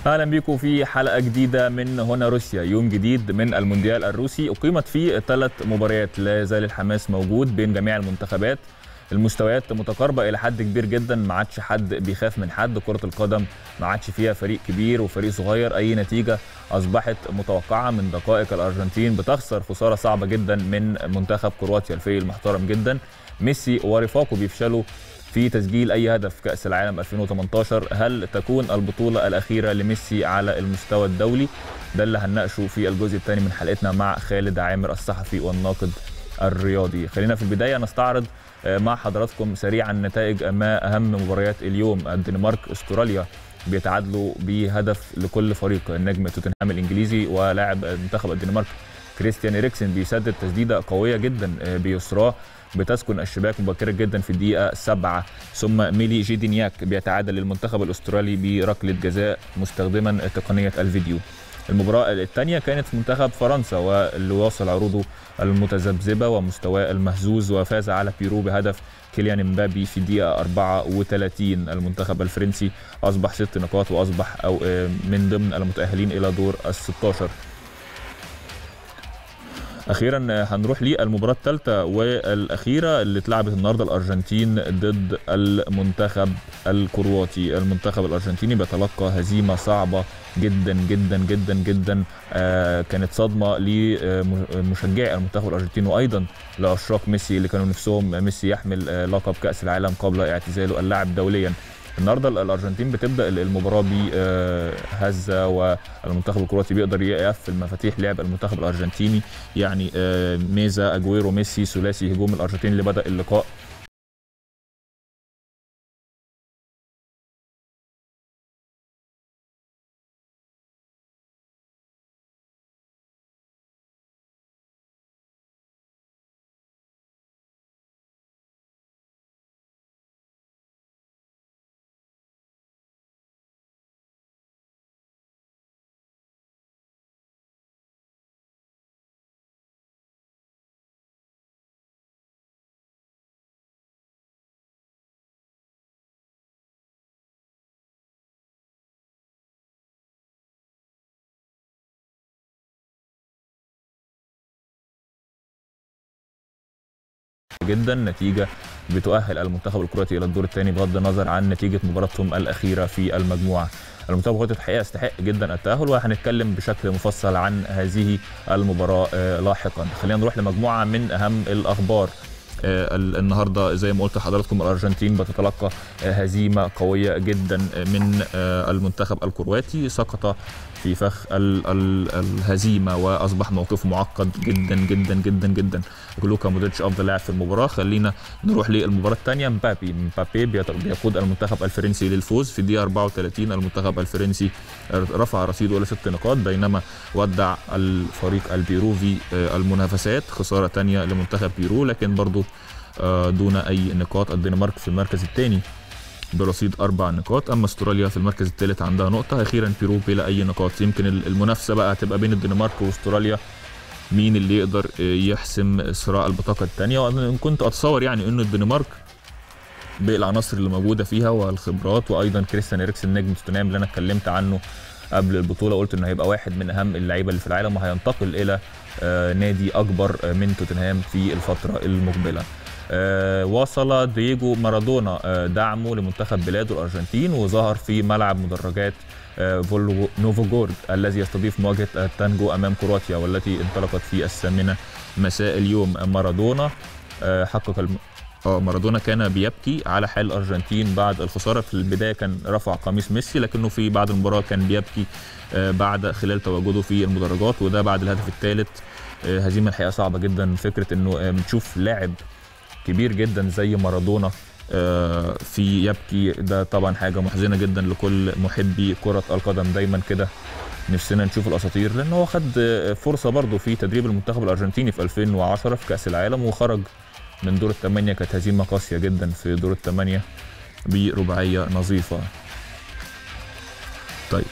اهلا بيكم في حلقه جديده من هنا روسيا يوم جديد من المونديال الروسي اقيمت فيه ثلاث مباريات لا زال الحماس موجود بين جميع المنتخبات المستويات متقاربه الى حد كبير جدا ما عادش حد بيخاف من حد كره القدم ما عادش فيها فريق كبير وفريق صغير اي نتيجه اصبحت متوقعه من دقائق الارجنتين بتخسر خساره صعبه جدا من منتخب كرواتيا الفريق المحترم جدا ميسي ورفاقه بيفشلوا في تسجيل اي هدف في كاس العالم 2018 هل تكون البطوله الاخيره لميسي على المستوى الدولي ده اللي هنناقشه في الجزء الثاني من حلقتنا مع خالد عامر الصحفي والناقد الرياضي خلينا في البدايه نستعرض مع حضراتكم سريعا نتائج ما اهم مباريات اليوم الدنمارك استراليا بيتعادلوا بهدف لكل فريق النجم توتنهام الانجليزي ولاعب منتخب الدنمارك كريستيان إريكسن بيسدد تسديده قويه جدا بيسراه بتسكن الشباك مبكرا جدا في الدقيقه سبعة ثم ميلي جيدينياك بيتعادل للمنتخب الاسترالي بركله جزاء مستخدما تقنيه الفيديو المباراة الثانية كانت في منتخب فرنسا واللي واصل عروضه المتذبذبة ومستواه المهزوز وفاز على بيرو بهدف كيليان امبابي في الدقيقة 34 المنتخب الفرنسي أصبح ست نقاط وأصبح أو من ضمن المتأهلين إلى دور ال 16 اخيرا هنروح للمباراه الثالثه والاخيره اللي اتلعبت النهارده الارجنتين ضد المنتخب الكرواتي المنتخب الارجنتيني بيتلقى هزيمه صعبه جدا جدا جدا جدا آه كانت صدمه لمشجعي المنتخب الارجنتيني وايضا لعشاق ميسي اللي كانوا نفسهم ميسي يحمل آه لقب كاس العالم قبل اعتزاله اللاعب دوليا النهارده الارجنتين بتبدا المباراه بهزه والمنتخب الكرواتي بيقدر يقفل مفاتيح لعب المنتخب الارجنتيني يعني ميزا اجويرو ميسي ثلاثي هجوم الارجنتين اللي بدا اللقاء جدا نتيجه بتؤهل المنتخب الكرواتي الى الدور الثاني بغض النظر عن نتيجه مباراتهم الاخيره في المجموعه. المنتخب الكرواتي الحقيقه يستحق جدا التاهل وهنتكلم بشكل مفصل عن هذه المباراه لاحقا. خلينا نروح لمجموعه من اهم الاخبار. النهارده زي ما قلت لحضراتكم الارجنتين بتتلقى هزيمه قويه جدا من المنتخب الكرواتي سقط في فخ ال ال الهزيمه واصبح موقفه معقد جدا جدا جدا جدا لوكا مودريتش افضل لاعب في المباراه خلينا نروح للمباراه الثانيه مبابي مبابي بيقود المنتخب الفرنسي للفوز في الدقيقه 34 المنتخب الفرنسي رفع رصيده الى ست نقاط بينما ودع الفريق البيروفي المنافسات خساره ثانيه لمنتخب بيرو لكن برضه دون اي نقاط الدنمارك في المركز الثاني برصيد اربع نقاط اما استراليا في المركز الثالث عندها نقطه اخيرا بيرو بلا اي نقاط يمكن المنافسه بقى هتبقى بين الدنمارك واستراليا مين اللي يقدر يحسم صراع البطاقه الثانيه وانا كنت اتصور يعني انه الدنمارك بالعناصر اللي موجوده فيها والخبرات وايضا كريستيان اريكسن نجم توتنهام اللي انا اتكلمت عنه قبل البطوله قلت انه هيبقى واحد من اهم اللعيبه اللي في العالم وهينتقل الى نادي اكبر من توتنهام في الفتره المقبله آه وصل دييجو مارادونا آه دعمه لمنتخب بلاده الارجنتين وظهر في ملعب مدرجات آه نوفوغورد الذي يستضيف مواجهه التانجو امام كرواتيا والتي انطلقت في الثامنه مساء اليوم مارادونا حقق الم... اه مارادونا كان بيبكي على حال الارجنتين بعد الخساره في البدايه كان رفع قميص ميسي لكنه في بعد المباراه كان بيبكي بعد خلال تواجده في المدرجات وده بعد الهدف الثالث هزيمه الحقيقه صعبه جدا فكره انه بنشوف لاعب كبير جدا زي مارادونا في يبكي ده طبعا حاجه محزنه جدا لكل محبي كره القدم دايما كده نفسنا نشوف الاساطير لان هو خد فرصه برضه في تدريب المنتخب الارجنتيني في 2010 في كاس العالم وخرج من دور الثمانيه كانت هزيمه قاسيه جدا في دور الثمانيه برباعيه نظيفه طيب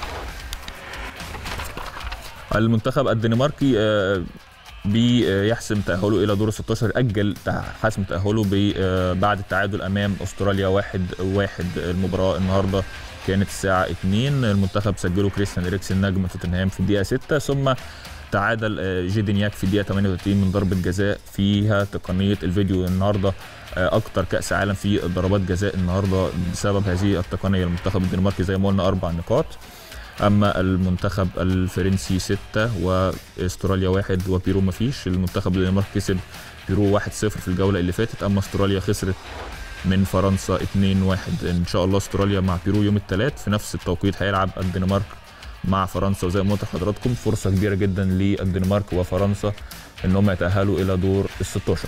المنتخب الدنماركي بيحسم تأهله إلى دور 16 أجل حسم تأهله بعد التعادل أمام أستراليا واحد واحد المباراة النهاردة كانت الساعه 2 المنتخب سجله كريستيان اريكسن نجم توتنهام في الدقيقه 6 ثم تعادل آه، جيدنياك في الدقيقه 38 من ضربه جزاء فيها تقنيه الفيديو النهارده آه، اكتر كاس عالم في ضربات جزاء النهارده بسبب هذه التقنيه المنتخب الدنماركي زي ما قلنا اربع نقاط اما المنتخب الفرنسي ستة واستراليا واحد وبيرو ما فيش المنتخب الدنمارك كسب بيرو 1-0 في الجوله اللي فاتت اما استراليا خسرت من فرنسا 2-1 ان شاء الله استراليا مع بيرو يوم الثلاث في نفس التوقيت هيلعب الدنمارك مع فرنسا وزي ما قلت لحضراتكم فرصه كبيره جدا للدنمارك وفرنسا ان هم يتاهلوا الى دور ال 16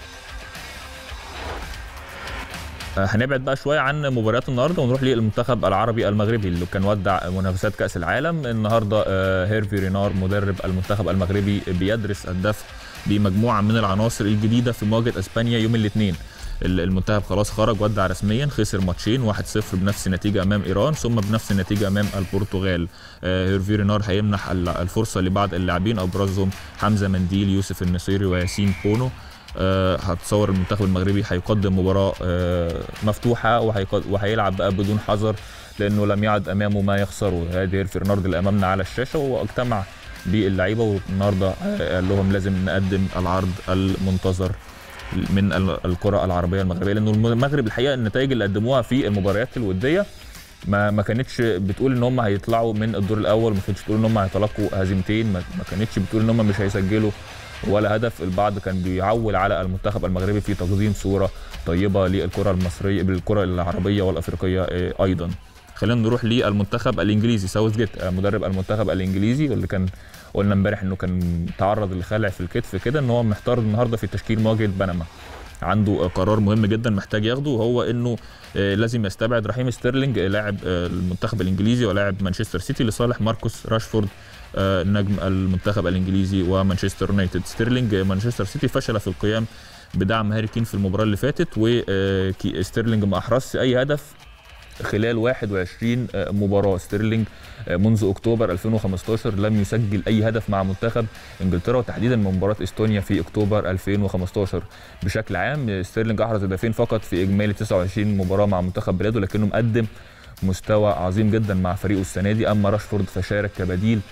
آه، هنبعد بقى شويه عن مباريات النهارده ونروح للمنتخب العربي المغربي اللي كان ودع منافسات كاس العالم النهارده آه، هيرفي رينار مدرب المنتخب المغربي بيدرس الدفع بمجموعه من العناصر الجديده في مواجهه اسبانيا يوم الاثنين المنتخب خلاص خرج ودع رسميا خسر ماتشين 1-0 بنفس النتيجه امام ايران ثم بنفس النتيجه امام البرتغال آه، هيرفي رينار هيمنح الفرصه لبعض اللاعبين ابرزهم حمزه منديل يوسف النصيري وياسين بونو آه، هتصور المنتخب المغربي هيقدم مباراه آه، مفتوحه وهيلعب بقى بدون حذر لانه لم يعد امامه ما يخسره هذه فرنارد اللي امامنا على الشاشه واجتمع باللعيبه والنهارده قال لهم لازم نقدم العرض المنتظر من الكره العربيه المغربيه لانه المغرب الحقيقه النتائج اللي قدموها في المباريات الوديه ما ما كانتش بتقول ان هم هيطلعوا من الدور الاول ما كانتش بتقول ان هم هيتلقوا هزيمتين ما كانتش بتقول ان هم مش هيسجلوا ولا هدف البعض كان بيعول على المنتخب المغربي في تقديم صوره طيبه للكره المصريه بالكره العربيه والافريقيه آه، ايضا خلينا نروح للمنتخب الانجليزي ساوث جيت آه، مدرب المنتخب الانجليزي واللي كان قلنا امبارح انه كان تعرض لخلع في الكتف كده ان هو محتار النهارده في تشكيل مواجهه بنما عنده قرار مهم جدا محتاج ياخده وهو انه آه، لازم يستبعد رحيم ستيرلينج لاعب المنتخب الانجليزي ولاعب مانشستر سيتي لصالح ماركوس راشفورد آه، نجم المنتخب الانجليزي ومانشستر يونايتد ستيرلينج مانشستر سيتي فشل في القيام بدعم هاري كين في المباراه اللي فاتت وستيرلينج ما احرزش اي هدف خلال 21 آه، مباراه ستيرلينج آه، منذ اكتوبر 2015 لم يسجل اي هدف مع منتخب انجلترا وتحديدا من مباراه استونيا في اكتوبر 2015 بشكل عام ستيرلينج احرز هدفين فقط في اجمالي 29 مباراه مع منتخب بلاده لكنه مقدم مستوى عظيم جدا مع فريقه السنه دي اما راشفورد فشارك كبديل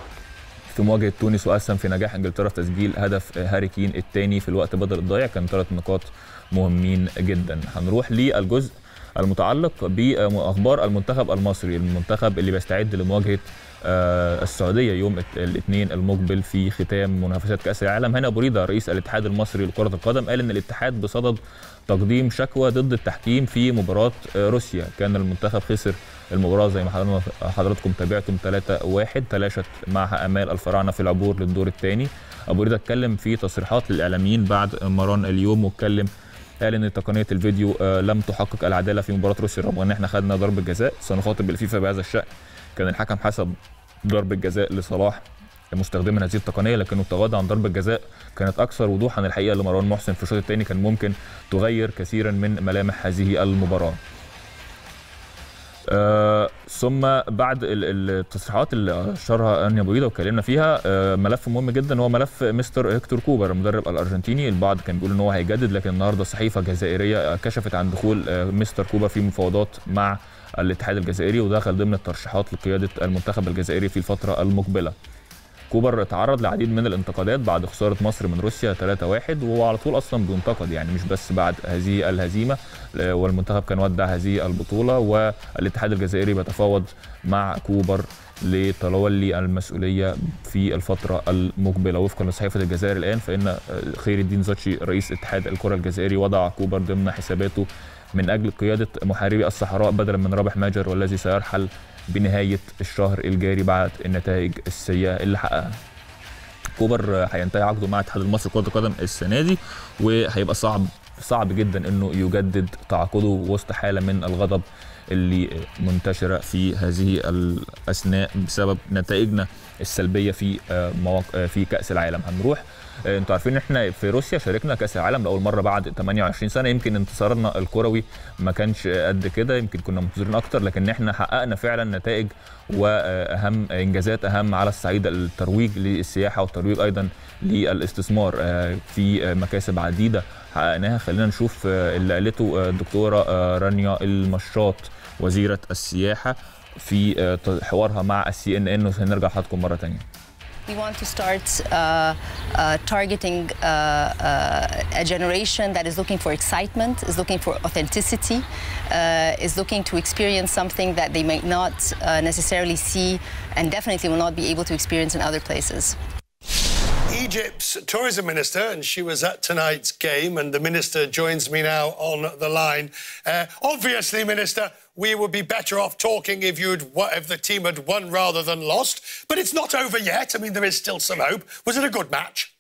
في مواجهه تونس واسهم في نجاح انجلترا في تسجيل هدف هاري كين الثاني في الوقت بدل الضايع كان ثلاث نقاط مهمين جدا هنروح للجزء المتعلق باخبار المنتخب المصري المنتخب اللي بيستعد لمواجهه آه، السعوديه يوم الاثنين المقبل في ختام منافسات كاس العالم هنا ابو ريده رئيس الاتحاد المصري لكره القدم قال ان الاتحاد بصدد تقديم شكوى ضد التحكيم في مباراه آه، روسيا كان المنتخب خسر المباراه زي ما حضراتكم تابعتم 3-1 تلاشت معها امال الفراعنه في العبور للدور الثاني ابو ريده اتكلم في تصريحات للاعلاميين بعد مران اليوم واتكلم قال ان تقنيه الفيديو آه، لم تحقق العداله في مباراه روسيا رغم ان احنا خدنا ضربه جزاء سنخاطب الفيفا بهذا الشان كان الحكم حسب ضربه جزاء لصلاح مستخدما هذه التقنيه لكنه التغاضى عن ضربه جزاء كانت اكثر وضوحا الحقيقه لمروان محسن في الشوط الثاني كان ممكن تغير كثيرا من ملامح هذه المباراه آه ثم بعد التصريحات اللي اشرها انيا بويدا واتكلمنا فيها آه ملف مهم جدا هو ملف مستر هيكتور كوبر المدرب الارجنتيني البعض كان بيقول ان هو هيجدد لكن النهارده صحيفه جزائريه كشفت عن دخول آه مستر كوبر في مفاوضات مع الاتحاد الجزائري ودخل ضمن الترشيحات لقياده المنتخب الجزائري في الفتره المقبله كوبر تعرض لعديد من الانتقادات بعد خساره مصر من روسيا 3-1 وهو على طول اصلا بينتقد يعني مش بس بعد هذه الهزيمه والمنتخب كان ودع هذه البطوله والاتحاد الجزائري بيتفاوض مع كوبر لتولي المسؤوليه في الفتره المقبله وفقا لصحيفه الجزائر الان فان خير الدين زاتشي رئيس اتحاد الكره الجزائري وضع كوبر ضمن حساباته من اجل قياده محاربي الصحراء بدلا من رابح ماجر والذي سيرحل بنهايه الشهر الجاري بعد النتائج السيئه اللي حققها كوبر هينتهي عقده مع الاتحاد المصري لكره القدم السنه دي وهيبقى صعب صعب جدا انه يجدد تعاقده وسط حاله من الغضب اللي منتشره في هذه الاثناء بسبب نتائجنا السلبيه في آه، مواقع في كاس العالم هنروح آه، انتوا عارفين ان احنا في روسيا شاركنا كاس العالم لاول مره بعد 28 سنه يمكن انتصارنا الكروي ما كانش قد كده يمكن كنا منتظرين اكتر لكن احنا حققنا فعلا نتائج واهم انجازات اهم على الصعيد الترويج للسياحه والترويج ايضا للاستثمار آه، في مكاسب عديده حققناها خلينا نشوف اللي قالته الدكتوره رانيا المشاط وزيره السياحه في آه، حوارها مع السي ان ان وهنرجع لحضراتكم مره ثانيه We want to start uh, uh, targeting uh, uh, a generation that is looking for excitement, is looking for authenticity, uh, is looking to experience something that they might not uh, necessarily see and definitely will not be able to experience in other places. Egypt's tourism minister, and she was at tonight's game, and the minister joins me now on the line. Uh, obviously, minister, we would be better off talking if you'd if the team had won rather than lost. But it's not over yet. I mean, there is still some hope. Was it a good match?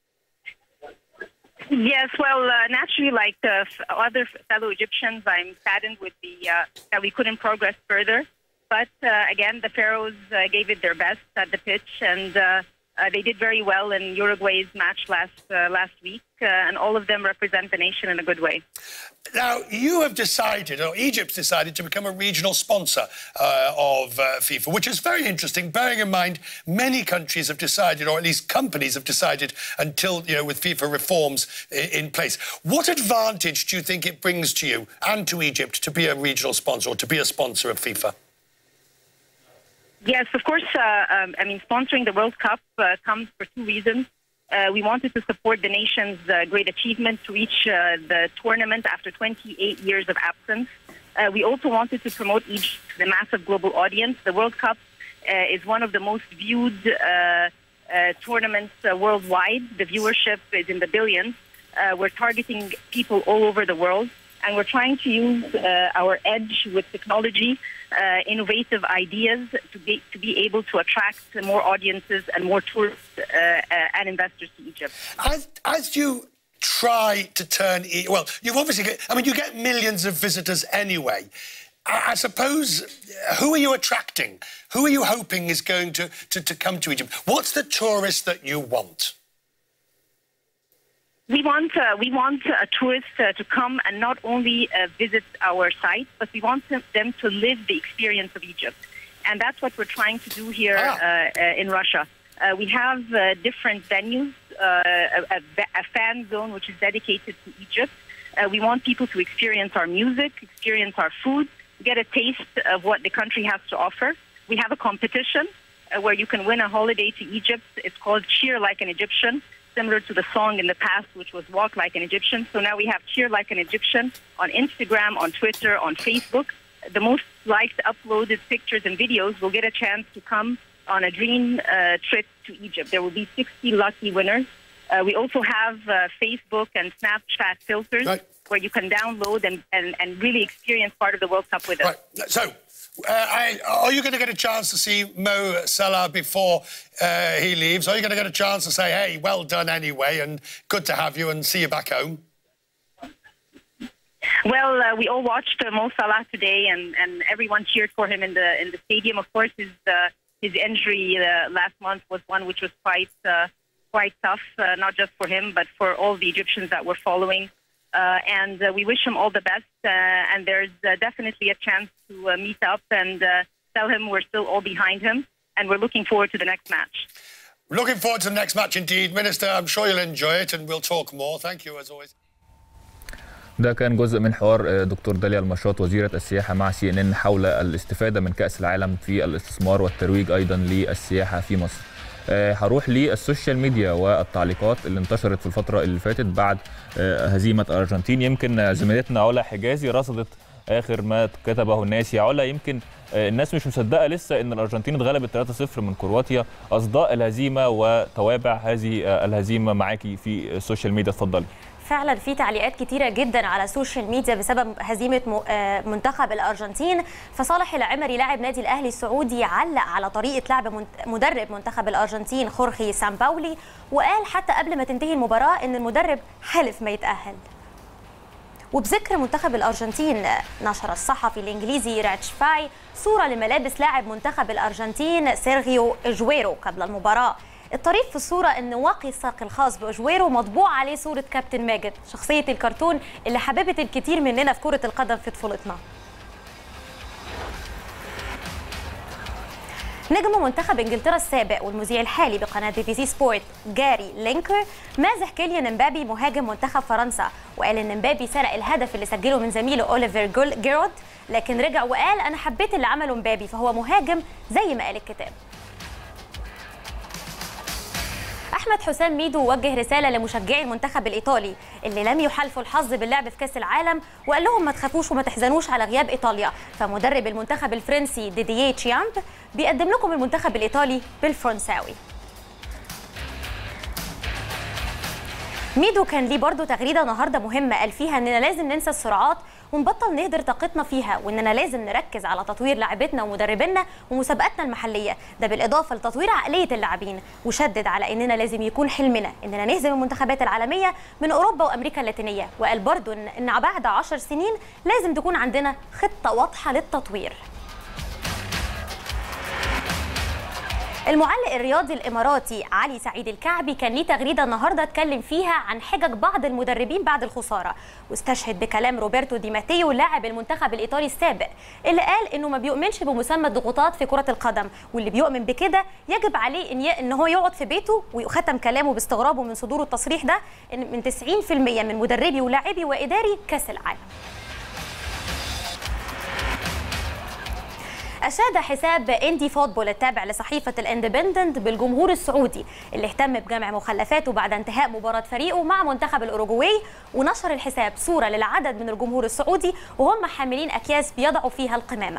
Yes, well, uh, naturally, like uh, other fellow Egyptians, I'm saddened with the uh, that we couldn't progress further. But uh, again, the Pharaohs uh, gave it their best at the pitch, and uh, uh, they did very well in Uruguay's match last uh, last week, uh, and all of them represent the nation in a good way. Now, you have decided, or Egypt's decided, to become a regional sponsor uh, of uh, FIFA, which is very interesting, bearing in mind many countries have decided, or at least companies have decided, until, you know, with FIFA reforms in place. What advantage do you think it brings to you and to Egypt to be a regional sponsor, or to be a sponsor of FIFA? Yes, of course. Uh, um, I mean, sponsoring the World Cup uh, comes for two reasons. Uh, we wanted to support the nation's uh, great achievement to reach uh, the tournament after 28 years of absence. Uh, we also wanted to promote each the massive global audience. The World Cup is one of the most viewed tournaments worldwide. The viewership is in the billions. we're targeting people all over the world and we're trying to use uh, our edge with technology, uh, innovative ideas to be to be able to attract more audiences and more tourists uh, uh and investors to Egypt. As, as you try to turn, well, you've obviously get, I mean, you get millions of visitors anyway. I, I suppose, who are you attracting? Who are you hoping is going to, to, to come to Egypt? What's the tourist that you want? We want uh, we want uh, tourists uh, to come and not only uh, visit our site, but we want them to live the experience of Egypt, and that's what we're trying to do here ah. Uh, uh, in Russia. we have different venues, a, a, a, fan zone which is dedicated to Egypt. we want people to experience our music, experience our food, get a taste of what the country has to offer. We have a competition where you can win a holiday to Egypt. It's called Cheer Like an Egyptian similar to the song in the past, which was Walk Like an Egyptian. So now we have Cheer Like an Egyptian on Instagram, on Twitter, on Facebook. The most liked uploaded pictures and videos will get a chance to come on a dream uh, trip to Egypt. There will be 60 lucky winners. Uh, we also have uh, Facebook and Snapchat filters right. where you can download and, and, and really experience part of the World Cup with us. Right. So uh, I, are you going to get a chance to see Mo Salah before uh, he leaves? Are you going to get a chance to say, hey, well done anyway, and good to have you, and see you back home? Well, uh, we all watched uh, Mo Salah today, and, and everyone cheered for him in the in the stadium. Of course, his uh, his injury uh, last month was one which was quite quite tough, not just for him, but for all the Egyptians that were following uh, and uh, we wish him all the best. Uh, and there's definitely a chance to meet up and tell him we're still all behind him, and we're looking forward to the next match. Looking forward to the next match indeed. Minister, I'm sure you'll enjoy it and we'll talk more. Thank you as always. ده كان جزء من حوار دكتور داليا المشاط وزيره السياحه مع سي ان ان حول الاستفاده من كاس العالم في الاستثمار والترويج ايضا للسياحه في مصر. هروح للسوشيال ميديا والتعليقات اللي انتشرت في الفتره اللي فاتت بعد هزيمه الارجنتين يمكن زميلتنا علا حجازي رصدت اخر ما كتبه الناس يا علا يمكن الناس مش مصدقه لسه ان الارجنتين اتغلبت 3-0 من كرواتيا اصداء الهزيمه وتوابع هذه الهزيمه معاكي في السوشيال ميديا اتفضلي فعلا في تعليقات كتيرة جدا على السوشيال ميديا بسبب هزيمة منتخب الأرجنتين فصالح العمري لاعب نادي الأهلي السعودي علق على طريقة لعب مدرب منتخب الأرجنتين خورخي سامباولي وقال حتى قبل ما تنتهي المباراة إن المدرب حلف ما يتأهل وبذكر منتخب الأرجنتين نشر الصحفي الإنجليزي راتش فاي صورة لملابس لاعب منتخب الأرجنتين سيرغيو إجويرو قبل المباراة الطريف في الصورة ان واقي الساق الخاص باجويرو مطبوع عليه صورة كابتن ماجد شخصية الكرتون اللي حببت الكثير مننا في كرة القدم في طفولتنا نجم منتخب انجلترا السابق والمذيع الحالي بقناه بي بي سي سبورت جاري لينكر مازح كيليان امبابي مهاجم منتخب فرنسا وقال ان امبابي سرق الهدف اللي سجله من زميله اوليفر جول- جيرود لكن رجع وقال انا حبيت اللي عمله امبابي فهو مهاجم زي ما قال الكتاب احمد حسام ميدو وجه رساله لمشجعي المنتخب الايطالي اللي لم يحالفوا الحظ باللعب في كاس العالم وقال لهم ما تخافوش وما تحزنوش على غياب ايطاليا فمدرب المنتخب الفرنسي ديدييه تشيامب بيقدم لكم المنتخب الايطالي بالفرنساوي ميدو كان ليه برضو تغريده النهارده مهمه قال فيها اننا لازم ننسى السرعات ونبطل نهدر طاقتنا فيها واننا لازم نركز على تطوير لاعبتنا ومدربينا ومسابقاتنا المحليه ده بالاضافه لتطوير عقليه اللاعبين وشدد على اننا لازم يكون حلمنا اننا نهزم المنتخبات العالميه من اوروبا وامريكا اللاتينيه وقال برضو ان ان بعد عشر سنين لازم تكون عندنا خطه واضحه للتطوير المعلق الرياضي الاماراتي علي سعيد الكعبي كان ليه تغريده النهارده اتكلم فيها عن حجج بعض المدربين بعد الخساره واستشهد بكلام روبرتو دي ماتيو لاعب المنتخب الايطالي السابق اللي قال انه ما بيؤمنش بمسمى الضغوطات في كره القدم واللي بيؤمن بكده يجب عليه ان ي... ان هو يقعد في بيته وختم كلامه باستغرابه من صدور التصريح ده ان من 90% من مدربي ولاعبي واداري كاس العالم أشاد حساب اندي فوتبول التابع لصحيفة الاندبندنت بالجمهور السعودي اللي اهتم بجمع مخلفاته بعد انتهاء مباراة فريقه مع منتخب الأوروجواي ونشر الحساب صورة للعدد من الجمهور السعودي وهم حاملين أكياس بيضعوا فيها القمامة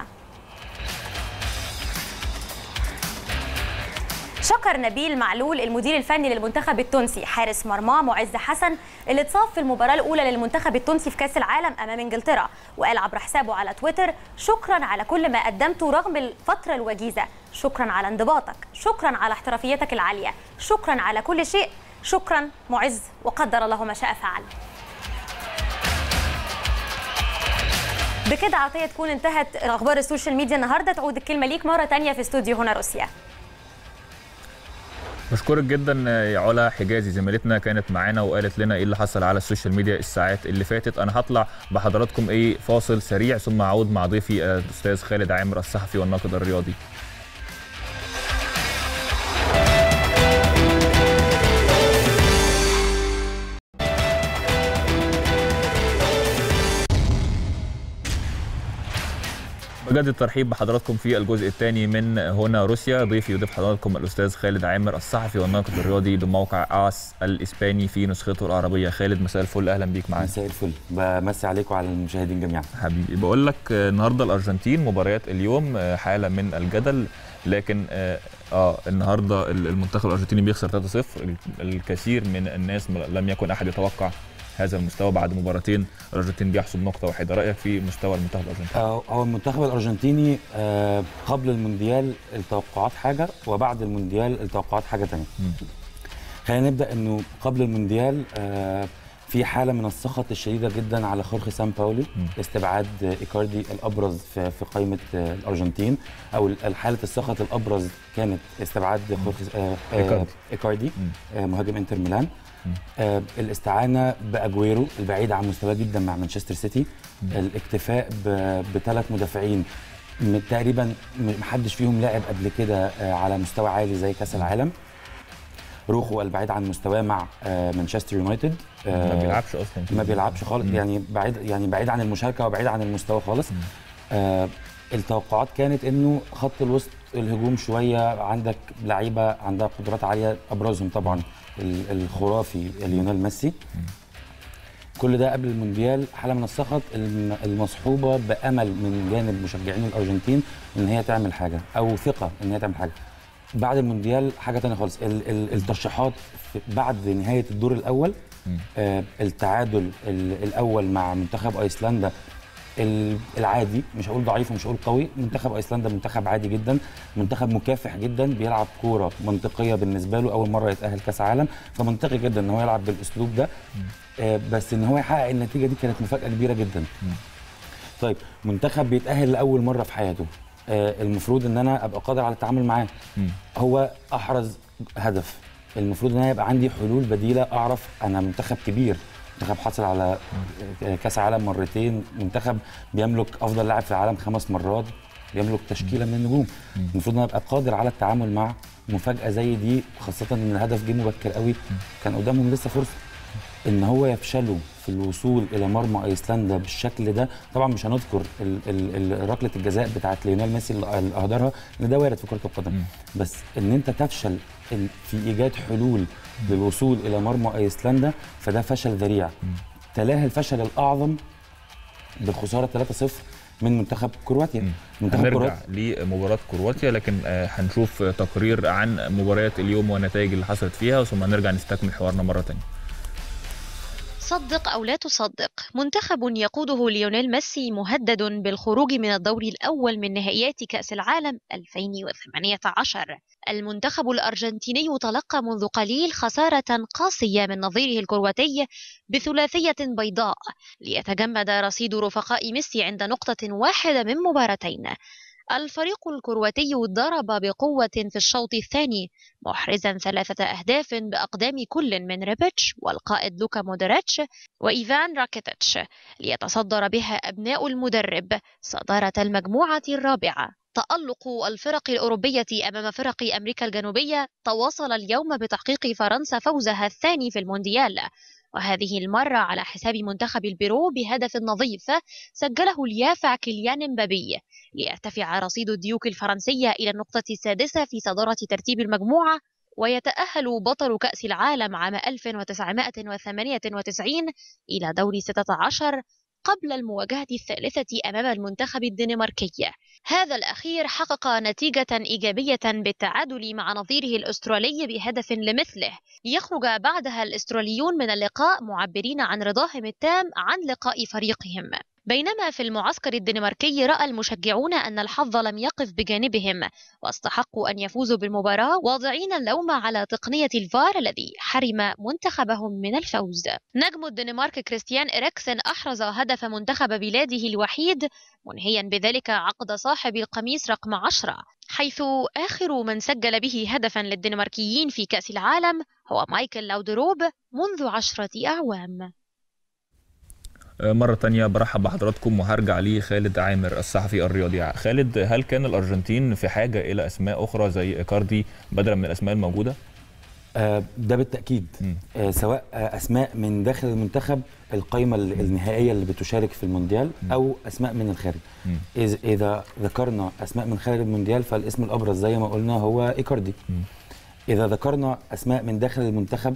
شكر نبيل معلول المدير الفني للمنتخب التونسي حارس مرمى معز حسن اللي اتصاب في المباراة الأولى للمنتخب التونسي في كأس العالم أمام إنجلترا وقال عبر حسابه على تويتر شكرا على كل ما قدمته رغم الفترة الوجيزة شكرا على انضباطك شكرا على احترافيتك العالية شكرا على كل شيء شكرا معز وقدر الله ما شاء فعل بكده عطية تكون انتهت أخبار السوشيال ميديا النهاردة تعود الكلمة ليك مرة تانية في استوديو هنا روسيا بشكرك جدا يا علا حجازي زميلتنا كانت معانا وقالت لنا ايه اللي حصل على السوشيال ميديا الساعات اللي فاتت انا هطلع بحضراتكم ايه فاصل سريع ثم اعود مع ضيفي الاستاذ خالد عامر الصحفي والناقد الرياضي بجد الترحيب بحضراتكم في الجزء الثاني من هنا روسيا ضيفي يضيف حضراتكم الاستاذ خالد عامر الصحفي والناقد الرياضي بموقع اس الاسباني في نسخته العربيه خالد مساء الفل اهلا بيك معانا مساء الفل بمسي عليكم وعلى المشاهدين جميعا حبيبي بقول لك النهارده الارجنتين مباريات اليوم حاله من الجدل لكن اه النهارده المنتخب الارجنتيني بيخسر 3-0 الكثير من الناس لم يكن احد يتوقع هذا المستوى بعد مباراتين الارجنتين بيحصد نقطه واحده رايك في مستوى المنتخب الارجنتيني آه هو المنتخب الارجنتيني آه قبل المونديال التوقعات حاجه وبعد المونديال التوقعات حاجه ثانيه خلينا نبدا انه قبل المونديال آه في حاله من السخط الشديده جدا على خورخي سان باولي استبعاد ايكاردي الابرز في, في قائمه الارجنتين او حاله السخط الابرز كانت استبعاد خورخي آه ايكاردي آه مهاجم انتر ميلان آه الاستعانه باجويرو البعيد عن مستواه جدا مع مانشستر سيتي الاكتفاء بثلاث مدافعين تقريبا ما حدش فيهم لعب قبل كده آه على مستوى عالي زي كاس العالم روخو البعيد عن مستواه مع آه مانشستر يونايتد ما بيلعبش اصلا ما بيلعبش خالص مم. يعني بعيد يعني بعيد عن المشاركه وبعيد عن المستوى خالص آه التوقعات كانت انه خط الوسط الهجوم شويه عندك لعيبه عندها قدرات عاليه ابرزهم طبعا الخرافي ليونيل ميسي كل ده قبل المونديال حاله من السخط المصحوبه بامل من جانب مشجعين الارجنتين ان هي تعمل حاجه او ثقه ان هي تعمل حاجه بعد المونديال حاجه ثانيه خالص الترشيحات بعد نهايه الدور الاول آه التعادل الاول مع منتخب ايسلندا العادي مش هقول ضعيف ومش هقول قوي منتخب ايسلندا منتخب عادي جدا منتخب مكافح جدا بيلعب كوره منطقيه بالنسبه له اول مره يتاهل كاس عالم فمنطقي جدا ان هو يلعب بالاسلوب ده آه بس ان هو يحقق النتيجه دي كانت مفاجاه كبيره جدا طيب منتخب بيتاهل لاول مره في حياته آه المفروض ان انا ابقى قادر على التعامل معاه هو احرز هدف المفروض ان انا يبقى عندي حلول بديله اعرف انا منتخب كبير منتخب حاصل على كاس عالم مرتين منتخب بيملك افضل لاعب في العالم خمس مرات يملك تشكيله من النجوم المفروض ان انا ابقى قادر على التعامل مع مفاجاه زي دي خاصه ان الهدف جه مبكر قوي كان قدامهم لسه فرصه ان هو يفشلوا في الوصول الى مرمى ايسلندا بالشكل ده طبعا مش هنذكر ال- ال- ال- ركله الجزاء بتاعت ليونيل ميسي اللي اللي اهدرها لان ده وارد في كره القدم بس ان انت تفشل ال- في ايجاد حلول للوصول الى مرمى ايسلندا فده فشل ذريع تلاه الفشل الاعظم بالخساره 3-0 من منتخب كرواتيا منتخب هنرجع لمباراة كرواتيا لكن آه، هنشوف تقرير عن مباريات اليوم والنتائج اللي حصلت فيها ثم نرجع نستكمل حوارنا مرة تانية صدق أو لا تصدق منتخب يقوده ليونيل ميسي مهدد بالخروج من الدور الأول من نهائيات كأس العالم 2018 المنتخب الأرجنتيني تلقى منذ قليل خسارة قاسية من نظيره الكرواتي بثلاثية بيضاء ليتجمد رصيد رفقاء ميسي عند نقطة واحدة من مباراتين الفريق الكرواتي ضرب بقوة في الشوط الثاني محرزا ثلاثة أهداف بأقدام كل من ريبيتش والقائد لوكا مودريتش وإيفان راكيتيتش ليتصدر بها أبناء المدرب صدارة المجموعة الرابعة تألق الفرق الأوروبية أمام فرق أمريكا الجنوبية تواصل اليوم بتحقيق فرنسا فوزها الثاني في المونديال وهذه المرة على حساب منتخب البيرو بهدف نظيف سجله اليافع كيليان مبابي ليرتفع رصيد الديوك الفرنسية إلى النقطة السادسة في صدارة ترتيب المجموعة ويتأهل بطل كأس العالم عام 1998 إلى دور 16 قبل المواجهة الثالثة أمام المنتخب الدنماركي هذا الأخير حقق نتيجة إيجابية بالتعادل مع نظيره الأسترالي بهدف لمثله يخرج بعدها الأستراليون من اللقاء معبرين عن رضاهم التام عن لقاء فريقهم بينما في المعسكر الدنماركي رأى المشجعون أن الحظ لم يقف بجانبهم واستحقوا أن يفوزوا بالمباراة واضعين اللوم على تقنية الفار الذي حرم منتخبهم من الفوز نجم الدنمارك كريستيان إريكسن أحرز هدف منتخب بلاده الوحيد منهيا بذلك عقد صاحب القميص رقم 10 حيث آخر من سجل به هدفا للدنماركيين في كأس العالم هو مايكل لاودروب منذ عشرة أعوام آه، مرة تانية برحب بحضراتكم وهرجع لخالد عامر الصحفي الرياضي خالد هل كان الأرجنتين في حاجة إلى أسماء أخرى زي إيكاردي بدلا من الأسماء الموجودة؟ آه، ده بالتاكيد آه، سواء آه، اسماء من داخل المنتخب القائمه ال- النهائيه اللي بتشارك في المونديال او اسماء من الخارج إذ- اذا ذكرنا اسماء من خارج المونديال فالاسم الابرز زي ما قلنا هو ايكاردي اذا ذكرنا اسماء من داخل المنتخب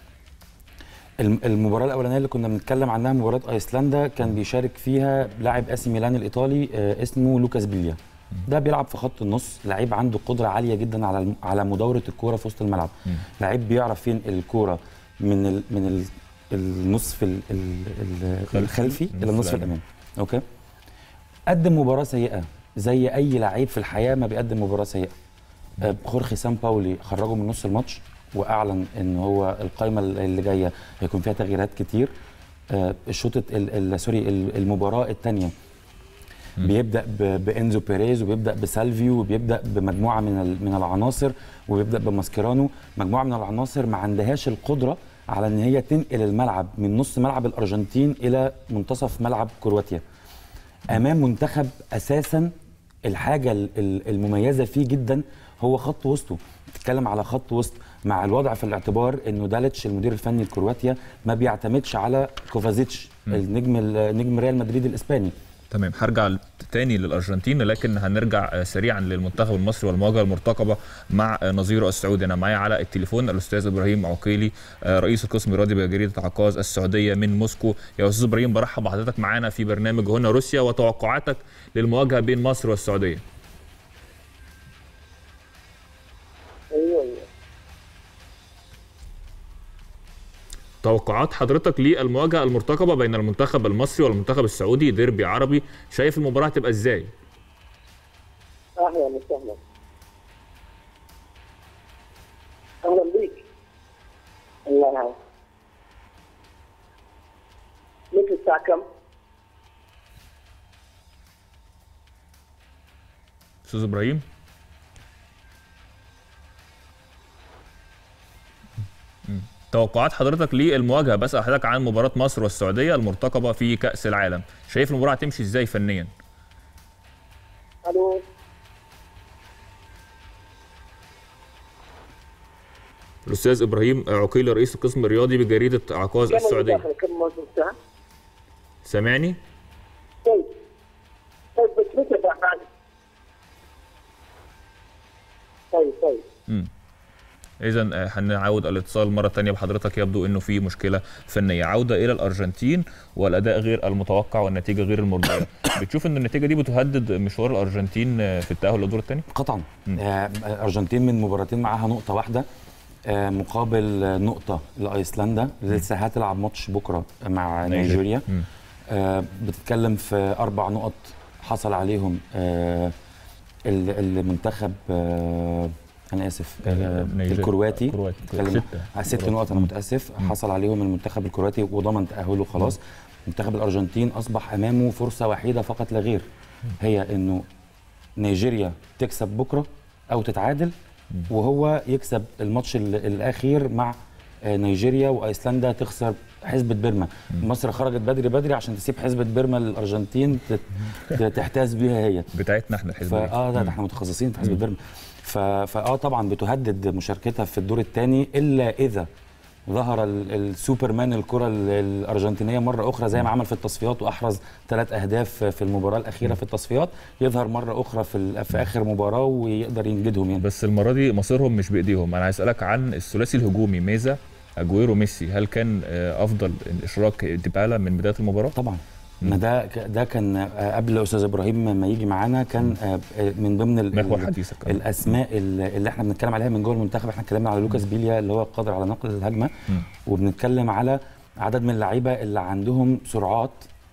الم- المباراه الاولانيه اللي كنا بنتكلم عنها مباراه ايسلندا كان بيشارك فيها لاعب اسي ميلان الايطالي آه، اسمه لوكاس بيليا ده بيلعب في خط النص لعيب عنده قدره عاليه جدا على الم- على مداوره الكوره في وسط الملعب لعيب بيعرف ينقل الكوره من ال من ال النصف ال ال ال الخلفي الى النصف الامامي اوكي قدم مباراه سيئه زي اي لعيب في الحياه ما بيقدم مباراه سيئه آه، خورخي سان باولي خرجه من نص الماتش واعلن ان هو القائمه اللي جايه هيكون فيها تغييرات كتير آه، الشوط الت- ال- ال- سوري ال- المباراه الثانيه بيبدا ب- بانزو بيريز وبيبدا بسالفيو وبيبدا بمجموعه من ال- من العناصر وبيبدا بماسكيرانو مجموعه من العناصر ما عندهاش القدره على ان هي تنقل الملعب من نص ملعب الارجنتين الى منتصف ملعب كرواتيا امام منتخب اساسا الحاجه ال- ال- المميزه فيه جدا هو خط وسطه بتتكلم على خط وسط مع الوضع في الاعتبار انه داليتش المدير الفني لكرواتيا ما بيعتمدش على كوفازيتش النجم ال- نجم ريال مدريد الاسباني تمام هرجع تاني للارجنتين لكن هنرجع آه، سريعا للمنتخب المصري والمواجهه المرتقبه مع آه، نظيره السعودي انا معايا على التليفون الاستاذ ابراهيم عقيلي آه، رئيس القسم الرياضي بجريده عكاظ السعوديه من موسكو يا استاذ ابراهيم برحب بحضرتك معانا في برنامج هنا روسيا وتوقعاتك للمواجهه بين مصر والسعوديه توقعات حضرتك للمواجهه المرتقبه بين المنتخب المصري والمنتخب السعودي ديربي عربي شايف المباراه هتبقى ازاي اهلا وسهلا اهلا بيك الله يعافيك متى الساعة كم؟ استاذ ابراهيم مم. توقعات حضرتك للمواجهه بس حضرتك عن مباراه مصر والسعوديه المرتقبه في كاس العالم شايف المباراه هتمشي ازاي فنيا الو الاستاذ ابراهيم عقيل رئيس القسم الرياضي بجريده عكاظ كم السعوديه المداخلة كم موجود ساعة؟ سامعني طيب طيب بس متى بعد طيب طيب اذا هنعود الاتصال مره تانية بحضرتك يبدو انه في مشكله فنيه عوده الى الارجنتين والاداء غير المتوقع والنتيجه غير المرضيه بتشوف ان النتيجه دي بتهدد مشوار الارجنتين في التاهل للدور الثاني قطعا آه، الارجنتين من مباراتين معاها نقطه واحده آه، مقابل آه، نقطه لايسلندا لسه هتلعب ماتش بكره مع نيجيريا. نيجيريا مم. آه، بتتكلم في اربع نقط حصل عليهم آه، ال- المنتخب آه، انا اسف آه، نيجيريا. الكرواتي الكرواتي. بتتكلم ستة. على ست نقط انا متاسف حصل عليهم المنتخب الكرواتي وضمن تاهله خلاص منتخب الارجنتين اصبح امامه فرصه وحيده فقط لا غير هي انه نيجيريا تكسب بكره او تتعادل وهو يكسب الماتش ال- الاخير مع آه، نيجيريا وايسلندا تخسر حسبة بيرما مصر خرجت بدري بدري عشان تسيب حسبة بيرما للارجنتين تت- ت- تحتاز بيها هي بتاعتنا احنا الحزب فاه ده, ده احنا متخصصين في حزب بيرما ف- فاه طبعا بتهدد مشاركتها في الدور الثاني الا اذا ظهر ال- السوبرمان الكره ال- الارجنتينيه مره اخرى زي ما عمل في التصفيات واحرز ثلاث اهداف في المباراه الاخيره في التصفيات يظهر مره اخرى في, ال- في اخر مباراه ويقدر ينجدهم يعني بس المره دي مصيرهم مش بايديهم انا عايز اسالك عن الثلاثي الهجومي ميزا اجويرو ميسي هل كان آه، افضل اشراك ديبالا من بدايه المباراه طبعا ما ده ده كان آه، قبل استاذ ابراهيم ما يجي معانا كان آه، من ضمن ال- محور ال- حديثك آه. الاسماء اللي اللي احنا بنتكلم عليها من جوه المنتخب احنا اتكلمنا على لوكاس بيليا اللي هو قادر على نقل الهجمه مم. وبنتكلم على عدد من اللعيبه اللي عندهم سرعات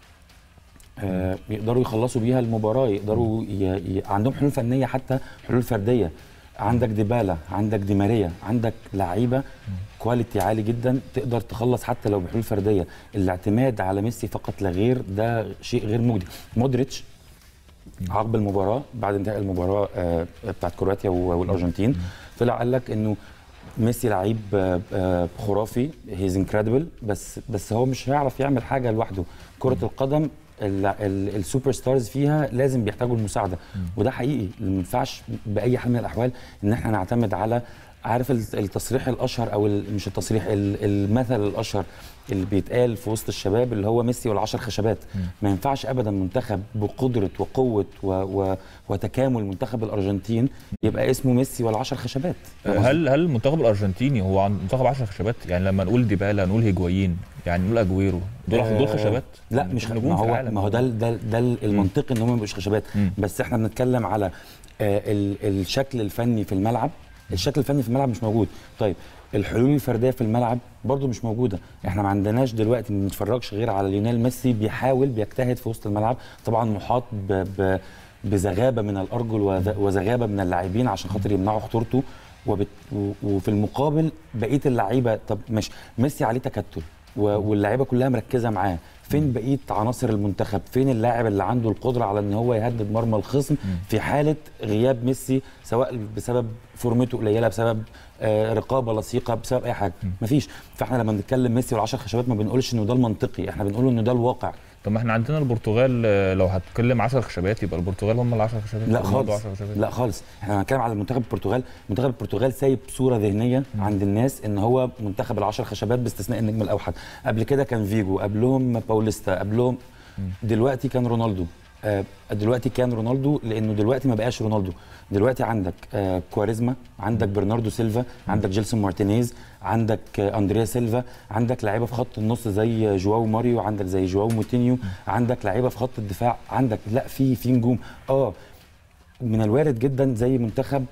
آه، يقدروا يخلصوا بيها المباراه يقدروا ي... ي... عندهم حلول فنيه حتى حلول فرديه عندك ديبالا عندك دي ماريا عندك لعيبه كواليتي عالي جدا تقدر تخلص حتى لو بحلول فرديه الاعتماد على ميسي فقط لا غير ده شيء غير مجدي مودريتش عقب المباراه بعد انتهاء المباراه آه، بتاعت كرواتيا و- والارجنتين طلع قال لك انه ميسي لعيب آه، آه، خرافي هيز انكريدبل بس بس هو مش هيعرف يعمل حاجه لوحده كره القدم ال- ال- السوبر ستارز فيها لازم بيحتاجوا المساعده وده حقيقي ما ينفعش باي حال من الاحوال ان احنا نعتمد على عارف ال- التصريح الاشهر او ال- مش التصريح ال- المثل الاشهر اللي بيتقال في وسط الشباب اللي هو ميسي والعشر خشبات ما ينفعش ابدا منتخب بقدره وقوه و و وتكامل منتخب الارجنتين يبقى اسمه ميسي والعشر خشبات فاهم قصدي؟ هل هل المنتخب الارجنتيني هو عن منتخب 10 خشبات يعني لما نقول ديبالا نقول هيجوايين يعني نقول اجويرو دول آه، دول خشبات لا مش خ... نجوم ما في هو العالم. ما هو ده ال- ده ال- ده ال- المنطقي ان هم ما يبقوش خشبات مم. بس احنا بنتكلم على آه ال... الشكل الفني في الملعب الشكل الفني في الملعب مش موجود طيب الحلول الفرديه في الملعب برضو مش موجوده احنا ما عندناش دلوقتي ما بنتفرجش غير على ليونيل ميسي بيحاول بيجتهد في وسط الملعب طبعا محاط ب... ب... بزغابه من الارجل وذ- وزغابه من اللاعبين عشان خاطر يمنعوا خطورته وبت... و... وفي المقابل بقيه اللعيبه طب مش ميسي عليه تكتل و... واللعيبه كلها مركزه معاه فين بقيه عناصر المنتخب فين اللاعب اللي عنده القدره على ان هو يهدد مرمى الخصم في حاله غياب ميسي سواء بسبب فورمته قليله بسبب آه، رقابه لصيقه بسبب اي حاجه مفيش فاحنا لما بنتكلم ميسي والعشر خشبات ما بنقولش انه ده المنطقي احنا بنقول انه ده الواقع طب ما احنا عندنا البرتغال آه، لو هتكلم 10 خشبات يبقى البرتغال هم ال 10 خشبات لا هم برضه خالص 10 خشبات. لا خالص احنا هنتكلم على منتخب البرتغال منتخب البرتغال سايب صوره ذهنيه عند الناس ان هو منتخب العشر خشبات باستثناء النجم الاوحد قبل كده كان فيجو قبلهم باوليستا قبلهم دلوقتي كان رونالدو آه، دلوقتي كان رونالدو لانه دلوقتي ما بقاش رونالدو دلوقتي عندك آه، كواريزما عندك برناردو سيلفا عندك جيلسون مارتينيز عندك آه، اندريا سيلفا عندك لعيبه في خط النص زي جواو ماريو عندك زي جواو موتينيو عندك لعيبه في خط الدفاع عندك لا في في نجوم اه من الوارد جدا زي منتخب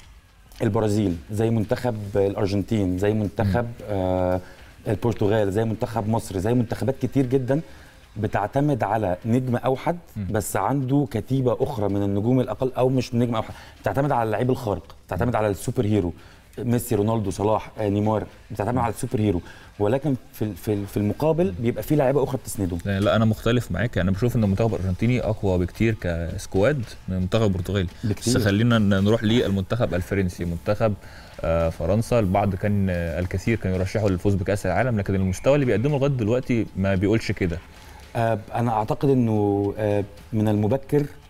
البرازيل زي منتخب الارجنتين زي منتخب آه البرتغال زي منتخب مصر زي منتخبات كتير جدا بتعتمد على نجم اوحد بس عنده كتيبه اخرى من النجوم الاقل او مش نجم اوحد بتعتمد على اللعيب الخارق بتعتمد على السوبر هيرو ميسي رونالدو صلاح آه، نيمار بتعتمد على السوبر هيرو ولكن في في في المقابل بيبقى في لعيبه اخرى بتسنده لا, لا انا مختلف معاك انا بشوف ان المنتخب الارجنتيني اقوى بكتير كسكواد من المنتخب البرتغالي بكتير. بس خلينا ن- نروح للمنتخب الفرنسي منتخب آه، فرنسا البعض كان آه، الكثير كان يرشحه للفوز بكاس العالم لكن المستوى اللي بيقدمه لغايه دلوقتي ما بيقولش كده آه، انا اعتقد انه آه، من المبكر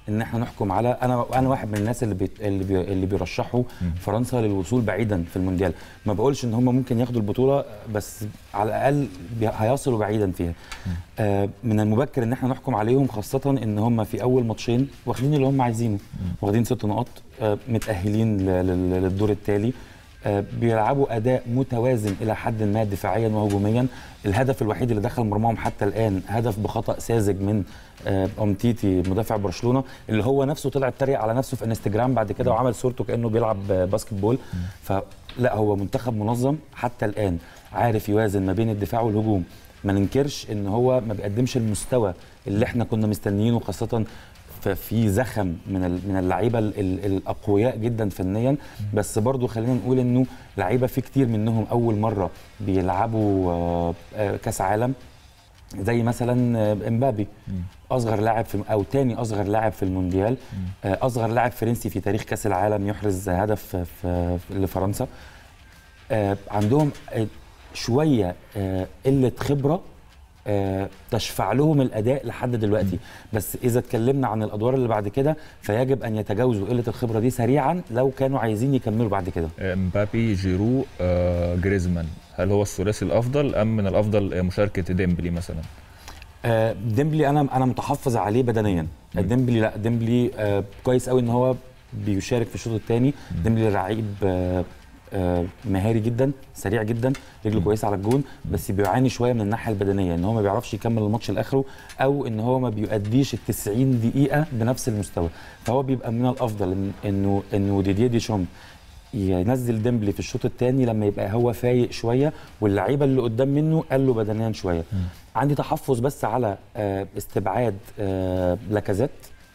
ان احنا نحكم على انا انا واحد من الناس اللي بي اللي, بي اللي بيرشحوا فرنسا للوصول بعيدا في المونديال ما بقولش ان هم ممكن ياخدوا البطوله بس على الاقل بي- هيصلوا بعيدا فيها آه من المبكر ان احنا نحكم عليهم خاصه ان هم في اول ماتشين واخدين اللي هم عايزينه واخدين ست نقاط آه متاهلين ل- لل- للدور التالي آه، بيلعبوا اداء متوازن الى حد ما دفاعيا وهجوميا الهدف الوحيد اللي دخل مرماهم حتى الان هدف بخطا ساذج من آه، امتيتي مدافع برشلونه اللي هو نفسه طلع اتريق على نفسه في انستجرام بعد كده وعمل صورته كانه بيلعب آه، باسكت بول فلا هو منتخب منظم حتى الان عارف يوازن ما بين الدفاع والهجوم ما ننكرش ان هو ما بيقدمش المستوى اللي احنا كنا مستنيينه خاصه ففي زخم من ال- من اللعيبه ال- ال- الاقوياء جدا فنيا بس برضو خلينا نقول انه لعيبه في كتير منهم اول مره بيلعبوا آه، آه، كاس عالم زي مثلا آه، امبابي اصغر لاعب في او تاني اصغر لاعب في المونديال آه، اصغر لاعب فرنسي في تاريخ كاس العالم يحرز هدف في- في لفرنسا آه، عندهم آه، شويه آه، قله خبره آه، تشفع لهم الاداء لحد دلوقتي بس اذا اتكلمنا عن الادوار اللي بعد كده فيجب ان يتجاوزوا قله الخبره دي سريعا لو كانوا عايزين يكملوا بعد كده مبابي جيرو آه، جريزمان هل هو الثلاثي الافضل ام من الافضل آه، مشاركه ديمبلي مثلا آه، ديمبلي انا انا متحفظ عليه بدنيا ديمبلي لا ديمبلي آه، كويس قوي ان هو بيشارك في الشوط الثاني ديمبلي لعيب آه، آه، مهاري جدا سريع جدا رجله كويسه على الجون بس بيعاني شويه من الناحيه البدنيه ان هو ما بيعرفش يكمل الماتش لاخره او ان هو ما بيؤديش ال 90 دقيقه بنفس المستوى فهو بيبقى من الافضل إن- انه انه ديديه ديشامب ينزل ديمبلي في الشوط الثاني لما يبقى هو فايق شويه واللعيبه اللي قدام منه قالوا بدنيا شويه عندي تحفظ بس على آه، استبعاد آه، لاكازيت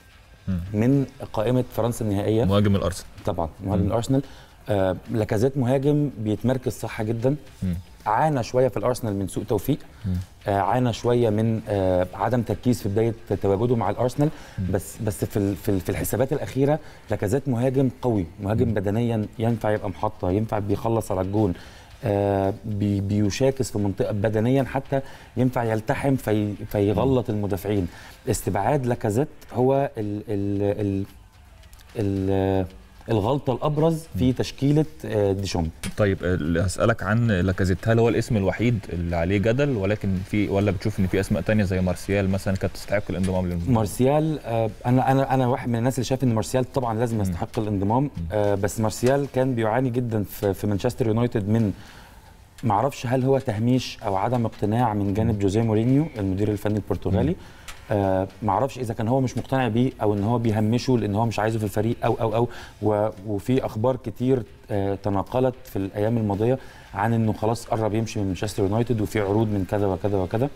من قائمه فرنسا النهائيه مهاجم الارسنال طبعا مهاجم الارسنال آه لاكازيت مهاجم بيتمركز صح جدا عانى شويه في الارسنال من سوء توفيق آه عانى شويه من آه عدم تركيز في بدايه تواجده مع الارسنال بس بس في ال- في ال- في الحسابات الاخيره لاكازيت مهاجم قوي مهاجم بدنيا ينفع يبقى محطه ينفع بيخلص على الجون آه بي بيشاكس في منطقه بدنيا حتى ينفع يلتحم في فيغلط المدافعين استبعاد لاكازيت هو ال ال ال ال الغلطه الابرز في تشكيله آه، ديشامب طيب آه، هسالك عن لاكازيت هل هو الاسم الوحيد اللي عليه جدل ولكن في ولا بتشوف ان في اسماء تانية زي مارسيال مثلا كانت تستحق الانضمام للمنتخب مارسيال آه، انا انا انا واحد من الناس اللي شايف ان مارسيال طبعا لازم يستحق الانضمام آه، بس مارسيال كان بيعاني جدا في في مانشستر يونايتد من ما اعرفش هل هو تهميش او عدم اقتناع من جانب جوزيه مورينيو المدير الفني البرتغالي آه ما اعرفش اذا كان هو مش مقتنع بيه او ان هو بيهمشه لان هو مش عايزه في الفريق او او او و وفي اخبار كتير آه تناقلت في الايام الماضيه عن انه خلاص قرب يمشي من مانشستر يونايتد وفي عروض من كذا وكذا وكذا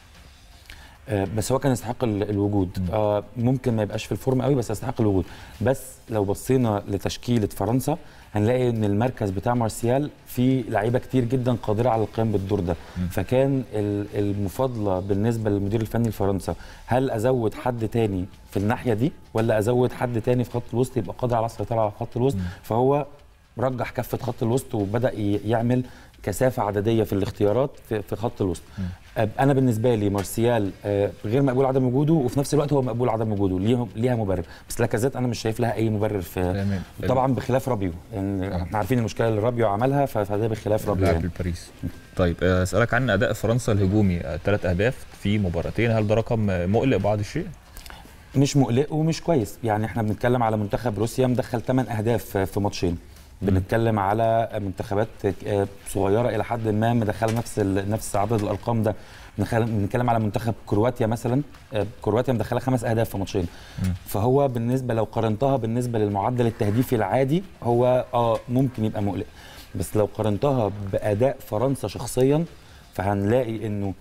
آه، بس هو كان يستحق ال- الوجود آه، ممكن ما يبقاش في الفورم قوي بس يستحق الوجود بس لو بصينا لتشكيله فرنسا هنلاقي ان المركز بتاع مارسيال فيه لعيبه كتير جدا قادره على القيام بالدور ده فكان ال- المفاضله بالنسبه للمدير الفني لفرنسا هل ازود حد تاني في الناحيه دي ولا ازود حد تاني في خط الوسط يبقى قادر على السيطره على خط الوسط فهو رجح كفه خط الوسط وبدا ي- يعمل كثافه عدديه في الاختيارات في, في خط الوسط آه، انا بالنسبه لي مارسيال آه، غير مقبول عدم وجوده وفي نفس الوقت هو مقبول عدم وجوده ليها ليها مبرر بس لاكازيت انا مش شايف لها اي مبرر في تمام. طبعا بخلاف رابيو يعني احنا عارفين المشكله اللي رابيو عملها ف- فده بخلاف رابيو لاعب يعني. باريس طيب آه، اسالك عن اداء فرنسا الهجومي ثلاث اهداف في مباراتين هل ده رقم آه، مقلق بعض الشيء؟ مش مقلق ومش كويس يعني احنا بنتكلم على منتخب روسيا مدخل 8 اهداف في- في ماتشين بنتكلم على منتخبات آه، صغيره الى حد ما مدخله نفس ال- نفس عدد الارقام ده بنخل- بنتكلم على منتخب كرواتيا مثلا آه، كرواتيا مدخله خمس اهداف في ماتشين فهو بالنسبه لو قارنتها بالنسبه للمعدل التهديفي العادي هو اه ممكن يبقى مقلق بس لو قارنتها باداء فرنسا شخصيا فهنلاقي انه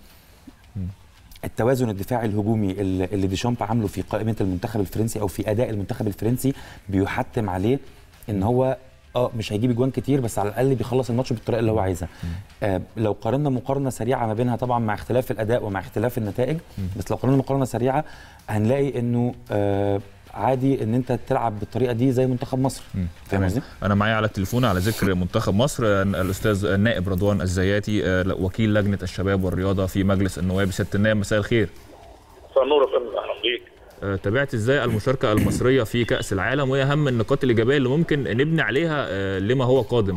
التوازن الدفاعي الهجومي اللي اللي ديشامب عامله في قائمه المنتخب الفرنسي او في اداء المنتخب الفرنسي بيحتم عليه ان هو اه مش هيجيب اجوان كتير بس على الاقل بيخلص الماتش بالطريقه اللي هو عايزها آه لو قارنا مقارنه سريعه ما بينها طبعا مع اختلاف الاداء ومع اختلاف النتائج بس لو قارنا مقارنه سريعه هنلاقي انه آه عادي ان انت تلعب بالطريقه دي زي منتخب مصر فاهم تمام. قصدي؟ انا معايا على التليفون على ذكر منتخب مصر آه، الاستاذ النائب رضوان الزياتي آه، وكيل لجنه الشباب والرياضه في مجلس النواب ست النائب مساء الخير مساء النور يا فندم اهلا بيك آه، تابعت ازاي المشاركه المصريه في كاس العالم وايه اهم النقاط الايجابيه اللي ممكن نبني عليها آه، لما هو قادم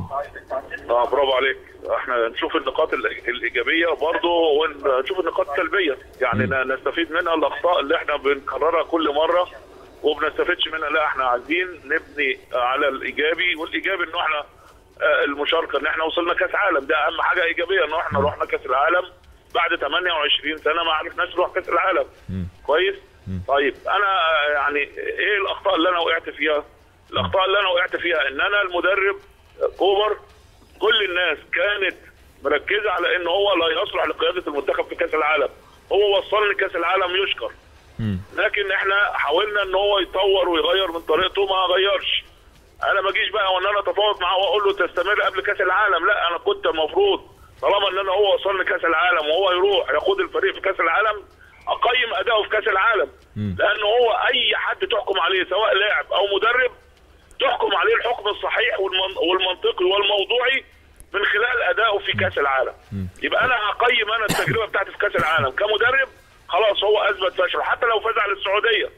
اه برافو عليك احنا نشوف النقاط الإيج- الايجابيه برضه ونشوف النقاط السلبيه يعني ن- نستفيد منها الاخطاء اللي احنا بنكررها كل مره وبنستفدش منها لا احنا عايزين نبني على الايجابي والايجابي انه احنا آه، المشاركه ان احنا وصلنا كاس عالم ده اهم حاجه ايجابيه ان احنا رحنا كاس العالم بعد 28 سنه ما عرفناش نروح كاس العالم كويس طيب انا آه، يعني ايه الاخطاء اللي انا وقعت فيها الاخطاء اللي انا وقعت فيها ان انا المدرب آه، كوبر كل الناس كانت مركزه على ان هو لا يصلح لقياده المنتخب في كاس العالم هو وصلني كاس العالم يشكر لكن احنا حاولنا ان هو يطور ويغير من طريقته ما غيرش انا ما اجيش بقى وان انا اتفاوض معاه واقول له تستمر قبل كاس العالم لا انا كنت المفروض طالما ان انا هو وصلني كاس العالم وهو يروح يقود الفريق في كاس العالم اقيم اداؤه في كاس العالم لان هو اي حد تحكم عليه سواء لاعب او مدرب تحكم عليه الحكم الصحيح والمن- والمنطقي والموضوعي من خلال ادائه في كاس العالم يبقى انا هقيم انا التجربه بتاعتي في كاس العالم كمدرب خلاص هو اثبت فشله حتى لو فاز على السعوديه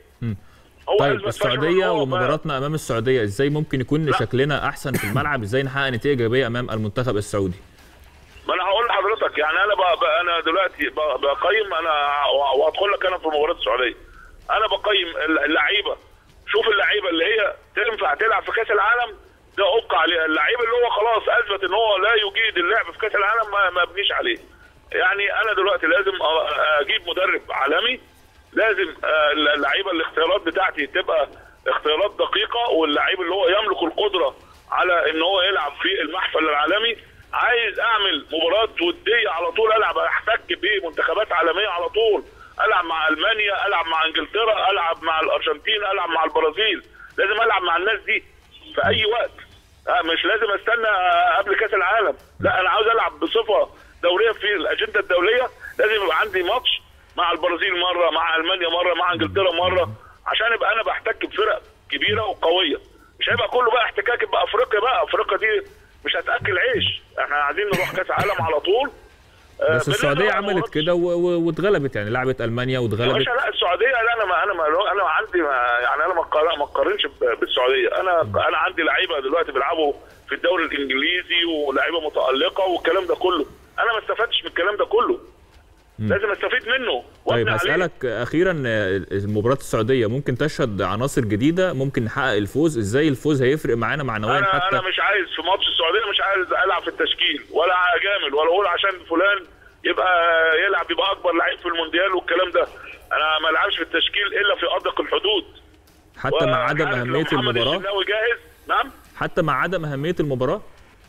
هو طيب أثبت فشله إن السعوديه هو ما- ومباراتنا امام السعوديه ازاي ممكن يكون لا. شكلنا احسن في الملعب ازاي نحقق نتيجه ايجابيه امام المنتخب السعودي ما انا هقول لحضرتك يعني انا بقى بقى انا دلوقتي بقى بقيم انا وهدخل لك انا في مباراه السعوديه انا بقيم اللعيبه شوف اللعيبه اللي هي تنفع تلعب في كاس العالم ده ابقى عليها اللعيب اللي هو خلاص اثبت ان هو لا يجيد اللعب في كاس العالم ما, ما ابنيش عليه يعني انا دلوقتي لازم أ- اجيب مدرب عالمي لازم آه، اللعيبه الاختيارات بتاعتي تبقى اختيارات دقيقه واللعيب اللي هو يملك القدره على ان هو يلعب في المحفل العالمي عايز اعمل مباراه وديه على طول العب احتك بمنتخبات عالميه على طول العب مع المانيا العب مع انجلترا العب مع الارجنتين العب مع البرازيل لازم العب مع الناس دي في اي وقت آه، مش لازم استنى آه، قبل كاس العالم لا انا عاوز العب بصفه دوريه في الاجنده الدوليه لازم يبقى عندي ماتش مع البرازيل مره مع المانيا مره مع انجلترا مره عشان يبقى انا بحتك بفرق كبيره وقويه مش هيبقى كله بقى احتكاك بافريقيا بقى افريقيا دي مش هتاكل عيش احنا عايزين نروح كاس عالم على طول آه، بس بالنسبة السعوديه بقى عملت لمباراة كده و- و- واتغلبت يعني لعبت المانيا يا واتغلبت باشا لا السعوديه لا انا ما انا ما انا عندي ما يعني انا ما أقار- ما اقارنش ب- بالسعوديه انا انا عندي لعيبه دلوقتي بيلعبوا في الدوري الانجليزي ولاعيبه متالقه والكلام ده كله انا ما استفدتش من الكلام ده كله لازم استفيد منه طيب وابني عليه. هسألك أخيرا آه، مباراة السعودية ممكن تشهد عناصر جديدة ممكن نحقق الفوز إزاي الفوز هيفرق معانا معنويا انا حتى انا مش عايز في ماتش السعوديه مش عايز العب في التشكيل ولا اجامل ولا اقول عشان فلان يبقى يلعب يبقى اكبر لعيب في المونديال والكلام ده انا ما العبش في التشكيل الا في ادق الحدود حتى مع عدم وعارف لو أهمية محمد المباراة الشناوي جاهز نعم حتى مع عدم أهمية المباراة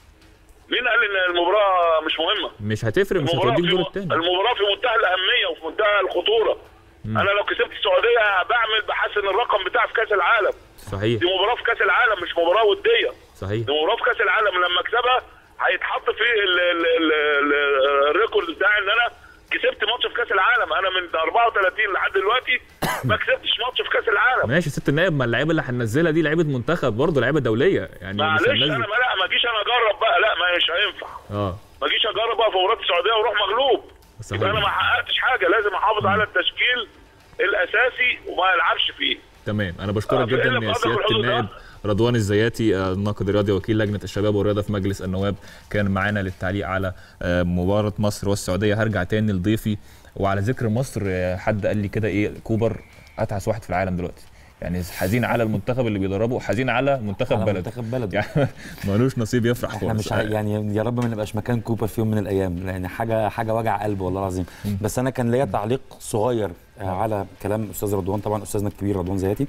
مين قال ان المباراه مش مهمه مش هتفرق مش المباراه هتوديك في دور م- التاني المباراه في منتهى الاهميه وفي منتهى الخطوره انا لو كسبت السعوديه بعمل بحسن الرقم بتاعي في كاس العالم صحيح دي مباراه في كاس العالم مش مباراه وديه صحيح دي مباراه في كاس العالم لما اكسبها هيتحط في ال- ال- ال- ال- الريكورد بتاعي ان انا كسبت ماتش في كاس العالم انا من 34 لحد دلوقتي ما كسبتش ماتش في كاس العالم ماشي ست النائب ما اللعيبه اللي هننزلها دي لعيبه منتخب برضه لعيبه دوليه يعني مش معلش انا هننزل ما لا ما اجيش انا اجرب بقى لا ما مش هينفع اه ما اجيش اجرب بقى في مباراه السعوديه واروح مغلوب صحيح. يبقى انا ما حققتش حاجه لازم احافظ على التشكيل الاساسي وما العبش فيه تمام انا بشكرك آه، في جدا إلا في يا أدق سياده الحدود النائب رضوان الزياتي آه، الناقد الرياضي وكيل لجنه الشباب والرياضه في مجلس النواب كان معانا للتعليق على آه، مباراه مصر والسعوديه هرجع تاني لضيفي وعلى ذكر مصر آه، حد قال لي كده ايه كوبر اتعس واحد في العالم دلوقتي يعني حزين على المنتخب اللي بيدربه وحزين على منتخب على بلده منتخب بلده. يعني ملوش نصيب يفرح احنا خالص مش ع- يعني يا رب ما نبقاش مكان كوبر في يوم من الايام لان حاجه حاجه وجع قلب والله العظيم بس انا كان ليا تعليق صغير آه، على كلام استاذ رضوان طبعا استاذنا الكبير رضوان زياتي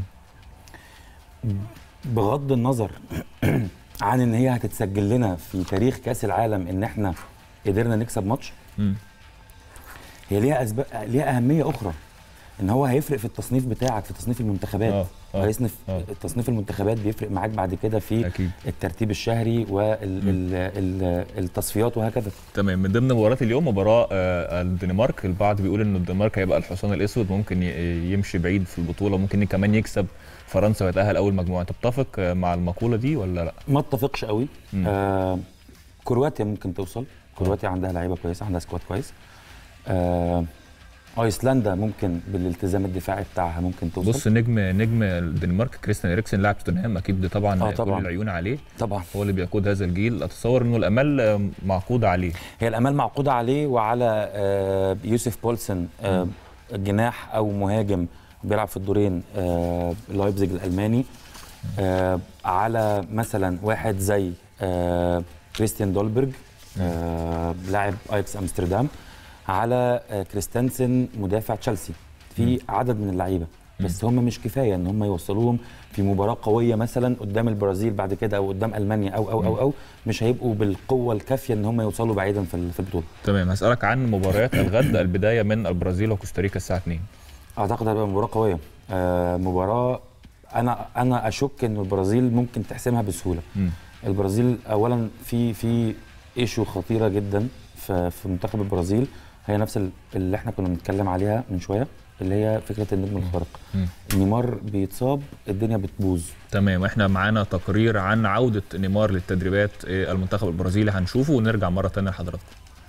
بغض النظر عن ان هي هتتسجل لنا في تاريخ كاس العالم ان احنا قدرنا نكسب ماتش مم. هي ليها اسباب ليها اهميه اخرى ان هو هيفرق في التصنيف بتاعك في تصنيف المنتخبات آه، آه، هيصنف آه. تصنيف المنتخبات بيفرق معاك بعد كده في أكيد. الترتيب الشهري والتصفيات وهكذا تمام من ضمن مباريات اليوم مباراه آه، الدنمارك البعض بيقول ان الدنمارك هيبقى الحصان الاسود ممكن ي- يمشي بعيد في البطوله ممكن كمان يكسب فرنسا ويتاهل اول مجموعه تتفق آه، مع المقوله دي ولا لا ما اتفقش قوي آه كرواتيا ممكن توصل كرواتيا عندها لعيبه كويسه عندها سكواد كويس آه ايسلندا ممكن بالالتزام الدفاعي بتاعها ممكن توصل بص نجم نجم الدنمارك كريستيان اريكسن لاعب توتنهام اكيد طبعا, آه طبعاً. كل العيون عليه طبعا هو اللي بيقود هذا الجيل اتصور انه الامال آه، معقوده عليه هي الامال معقوده عليه وعلى آه، يوسف بولسن آه، جناح او مهاجم بيلعب في الدورين آه، لايبزيج الالماني آه، على مثلا واحد زي آه، كريستيان دولبرج آه، لاعب ايكس امستردام على آه، كريستنسن مدافع تشيلسي في عدد من اللعيبه بس هم مش كفايه ان هم يوصلوهم في مباراه قويه مثلا قدام البرازيل بعد كده او قدام المانيا او او او او مش هيبقوا بالقوه الكافيه ان هم يوصلوا بعيدا في ال- في البطوله تمام هسالك عن مباريات الغد البدايه من البرازيل وكوستاريكا الساعه 2 اعتقد هتبقى مباراه قويه آه مباراه انا انا اشك ان البرازيل ممكن تحسمها بسهوله مم. البرازيل اولا في في ايشو خطيره جدا في في منتخب البرازيل هي نفس ال- اللي احنا كنا بنتكلم عليها من شويه اللي هي فكره النجم الخارق مم. نيمار بيتصاب الدنيا بتبوظ تمام احنا معانا تقرير عن عوده نيمار للتدريبات آه، المنتخب البرازيلي هنشوفه ونرجع مره ثانيه لحضراتكم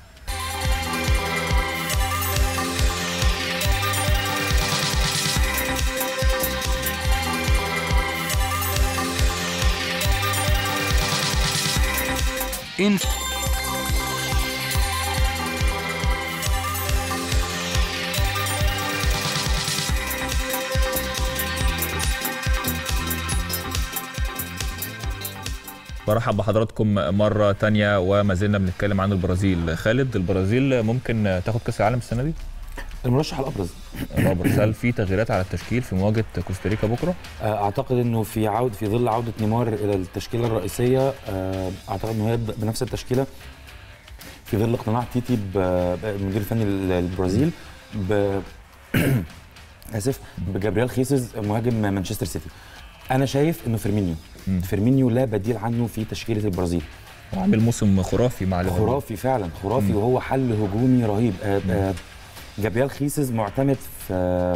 برحب بحضراتكم مرة تانية وما زلنا بنتكلم عن البرازيل خالد البرازيل ممكن تاخد كأس العالم السنة دي؟ المرشح الابرز الأبرز هل في تغييرات على التشكيل في مواجهة كوستاريكا بكرة؟ آه، اعتقد انه في عود في ظل عوده نيمار الى التشكيله الرئيسيه آه، اعتقد انه هيبدا بنفس التشكيله في ظل اقتناع تيتي ب- بالمدير الفني للبرازيل ب اسف بجابريال خيسز مهاجم مانشستر سيتي انا شايف انه فيرمينيو مم. فيرمينيو لا بديل عنه في تشكيله البرازيل وعامل موسم خرافي مع ليفربول خرافي فعلا خرافي مم. وهو حل هجومي رهيب آه، آه، جابريال خيسز معتمد في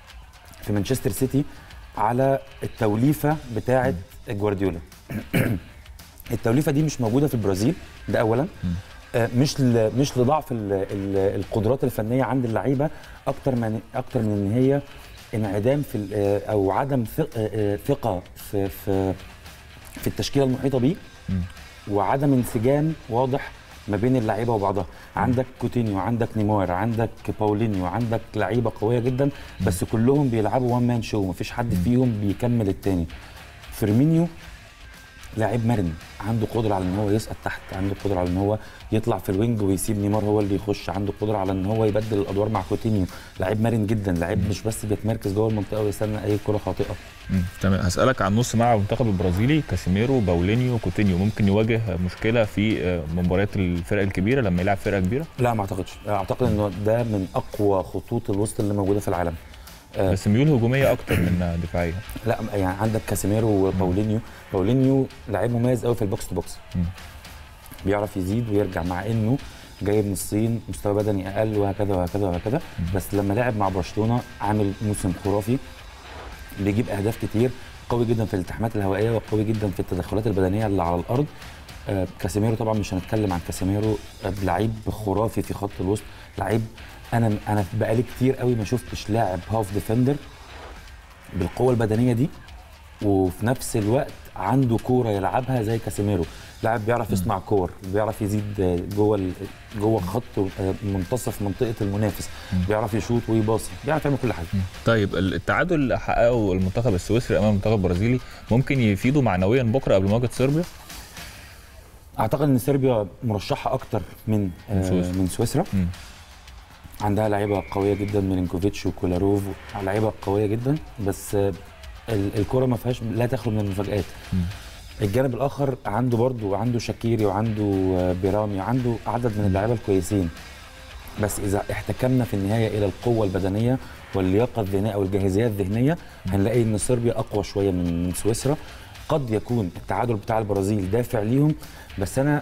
في مانشستر سيتي على التوليفه بتاعه جوارديولا التوليفه دي مش موجوده في البرازيل ده اولا آه، مش ل... مش لضعف ال... ال... القدرات الفنيه عند اللعيبه اكتر من اكتر من ان هي انعدام في ال... آه، او عدم ثق... آه، آه، ثقه في في في التشكيله المحيطه بيه وعدم انسجام واضح ما بين اللعيبه وبعضها عندك كوتينيو عندك نيمار عندك باولينيو عندك لعيبه قويه جدا بس كلهم بيلعبوا وان مان شو مفيش حد فيهم بيكمل التاني فيرمينيو لاعب مرن عنده قدره على ان هو يسقط تحت عنده قدره على ان هو يطلع في الوينج ويسيب نيمار هو اللي يخش عنده قدره على ان هو يبدل الادوار مع كوتينيو لاعب مرن جدا لاعب مش بس بيتمركز جوه المنطقه ويستنى اي كره خاطئه مم. تمام هسألك عن نص ملعب المنتخب البرازيلي كاسيميرو باولينيو كوتينيو ممكن يواجه مشكلة في آه، مباريات الفرق الكبيرة لما يلعب فرقة كبيرة لا ما اعتقدش اعتقد انه ده من اقوى خطوط الوسط اللي موجوده في العالم آه. بس ميول هجومية أكتر من دفاعية لا يعني عندك كاسيميرو وباولينيو باولينيو لعيب مميز قوي في البوكس تو بوكس مم. بيعرف يزيد ويرجع مع انه جاي من الصين مستوى بدني اقل وهكذا وهكذا وهكذا بس لما لعب مع برشلونه عامل موسم خرافي بيجيب اهداف كتير قوي جدا في الالتحامات الهوائيه وقوي جدا في التدخلات البدنيه اللي على الارض آه كاسيميرو طبعا مش هنتكلم عن كاسيميرو آه لعيب خرافي في خط الوسط لعيب انا انا بقالي كتير قوي ما شفتش لاعب هاف ديفندر بالقوه البدنيه دي وفي نفس الوقت عنده كوره يلعبها زي كاسيميرو لاعب بيعرف يصنع كور بيعرف يزيد آه، جوه ال- جوه خط آه، منتصف منطقه المنافس بيعرف يشوط ويباصي بيعرف يعمل كل حاجه طيب التعادل اللي حققه المنتخب السويسري امام المنتخب البرازيلي ممكن يفيدوا معنويا بكره قبل مواجهه صربيا اعتقد ان صربيا مرشحه اكتر من آه، من سويسرا. من سويسرا مم. عندها لعيبه قويه جدا ميلينكوفيتش وكولاروف لعيبه قويه جدا بس آه، ال- الكره ما فيهاش لا تخلو من المفاجات الجانب الاخر عنده برضو عنده شاكيري وعنده آه، بيرامي وعنده عدد من اللعيبه الكويسين بس اذا احتكمنا في النهايه الى القوه البدنيه واللياقه الذهنيه او الجاهزيه الذهنيه هنلاقي ان صربيا اقوى شويه من من سويسرا قد يكون التعادل بتاع البرازيل دافع ليهم بس انا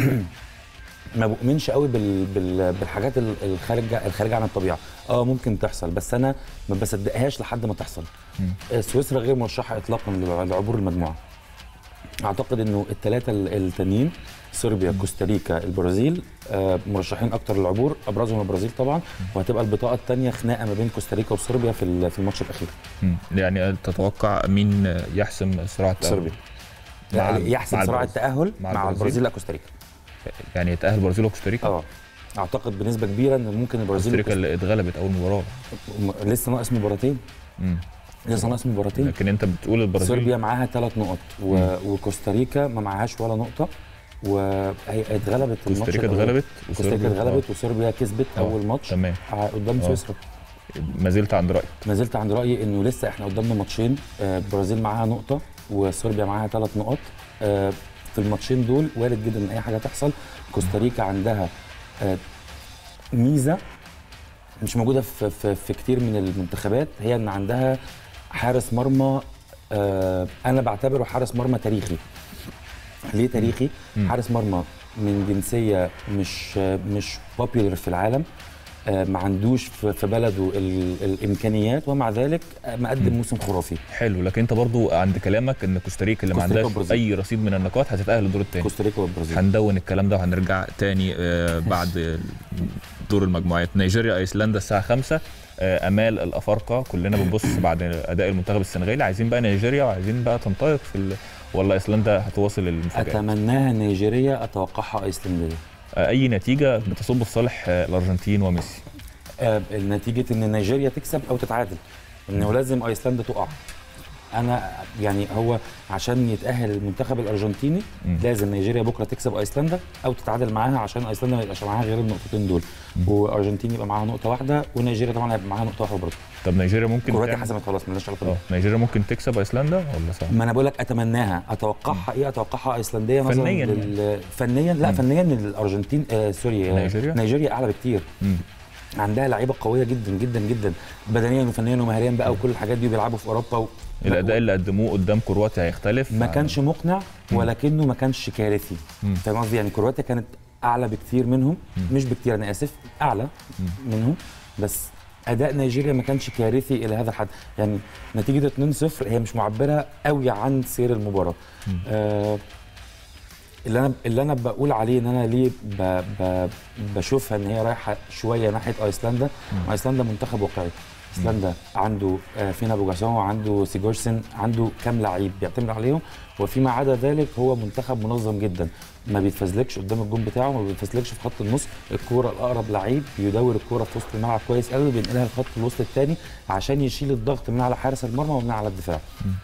ما بؤمنش قوي بال... بال... بالحاجات ال- الخارجه الخارجه عن الطبيعه اه ممكن تحصل بس انا ما بصدقهاش لحد ما تحصل آه، سويسرا غير مرشحه اطلاقا لعبور المجموعه اعتقد انه الثلاثه التانيين صربيا كوستاريكا البرازيل آه، مرشحين اكتر للعبور ابرزهم البرازيل طبعا وهتبقى البطاقه الثانيه خناقه ما بين كوستاريكا وصربيا في ال- في الماتش الاخير مم. يعني تتوقع مين يحسم صراع التأهل؟ صربيا مع- لا يحسم مع صراع البرازيل. التاهل مع مع, البرازيل؟ البرازيل لا كوستاريكا يعني يتأهل البرازيل وكوستاريكا اه اعتقد بنسبه كبيره ان ممكن البرازيل كوستاريكا اللي اتغلبت اول مباراه وكوست- م- لسه ناقص مباراتين مم. لسه ناقص مباراتين لكن انت بتقول البرازيل صربيا معاها ثلاث نقط و... وكوستاريكا ما معهاش ولا نقطه وهي اتغلبت الماتش كوستاريكا الأول. اتغلبت كوستاريكا وصربيا- اتغلبت وصربيا كسبت آه. اول ماتش تمام ع- قدام آه. سويسرا ما زلت عند رايك ما زلت عند رايي انه لسه احنا قدامنا ماتشين آه، البرازيل معاها نقطه وصربيا معاها ثلاث نقط آه، في الماتشين دول وارد جدا ان اي حاجه تحصل كوستاريكا عندها آه، ميزه مش موجوده في, في, في كتير من المنتخبات هي ان عندها حارس مرمى آه، انا بعتبره حارس مرمى تاريخي ليه تاريخي مم. حارس مرمى من جنسيه مش آه، مش بوبيولر في العالم آه، ما عندوش في في بلده ال- الامكانيات ومع ذلك آه، مقدم موسم خرافي حلو لكن انت برضو عند كلامك ان كوستاريكا اللي ما كوستاريكا عندهاش والبرازيل. اي رصيد من النقاط هتتاهل الدور الثاني كوستاريكا والبرازيل هندون الكلام ده وهنرجع تاني آه، بعد دور المجموعات نيجيريا ايسلندا الساعه 5 آه، امال الافارقه كلنا بنبص بعد اداء المنتخب السنغالي عايزين بقى نيجيريا وعايزين بقى تنطلق في ال... ولا ايسلندا هتواصل المفاجات اتمناها نيجيريا اتوقعها ايسلنديه آه، اي نتيجه بتصب في صالح آه، الارجنتين وميسي آه، نتيجه ان نيجيريا تكسب او تتعادل انه لازم ايسلندا تقع انا يعني هو عشان يتاهل المنتخب الارجنتيني مم. لازم نيجيريا بكره تكسب ايسلندا او تتعادل معاها عشان ايسلندا ما يبقاش معاها غير النقطتين دول وارجنتين يبقى معاها نقطه واحده ونيجيريا طبعا هيبقى معاها نقطه واحده برضه طب نيجيريا ممكن كرواتيا تعمل- حسمت خلاص مالناش علاقه اه بيها. نيجيريا ممكن تكسب ايسلندا ولا صعب؟ ما انا بقول لك اتمناها اتوقعها ايه اتوقعها ايسلنديه نظرا فنياً لل... فنيا لا مم. فنيا الارجنتين آه سوري آه، نيجيريا؟ نيجيريا اعلى بكتير مم. عندها لعيبه قويه جدا جدا جدا بدنيا وفنيا ومهاريا بقى وكل الحاجات دي وبيلعبوا في اوروبا و... الاداء اللي قدموه قدام كرواتيا هيختلف ما عن- كانش مقنع ولكنه ما كانش كارثي مم. فاهم قصدي يعني كرواتيا كانت اعلى بكتير منهم مش بكتير انا اسف اعلى منهم بس اداء نيجيريا ما كانش كارثي الى هذا الحد يعني نتيجه 2-0 هي مش معبره قوي عن سير المباراه آه اللي انا اللي انا بقول عليه ان انا ليه ب ب بشوفها ان هي رايحه شويه ناحيه ايسلندا ايسلندا منتخب واقعي ايسلندا عنده آه، فينا بوجاسون وعنده سيجورسن عنده كام لعيب بيعتمد عليهم وفيما عدا ذلك هو منتخب منظم جدا ما بيتفزلكش قدام الجون بتاعه ما بيتفزلكش في خط النص الكوره الاقرب لعيب بيدور الكوره في وسط الملعب كويس قوي وبينقلها لخط الوسط الثاني عشان يشيل الضغط من على حارس المرمى ومن على الدفاع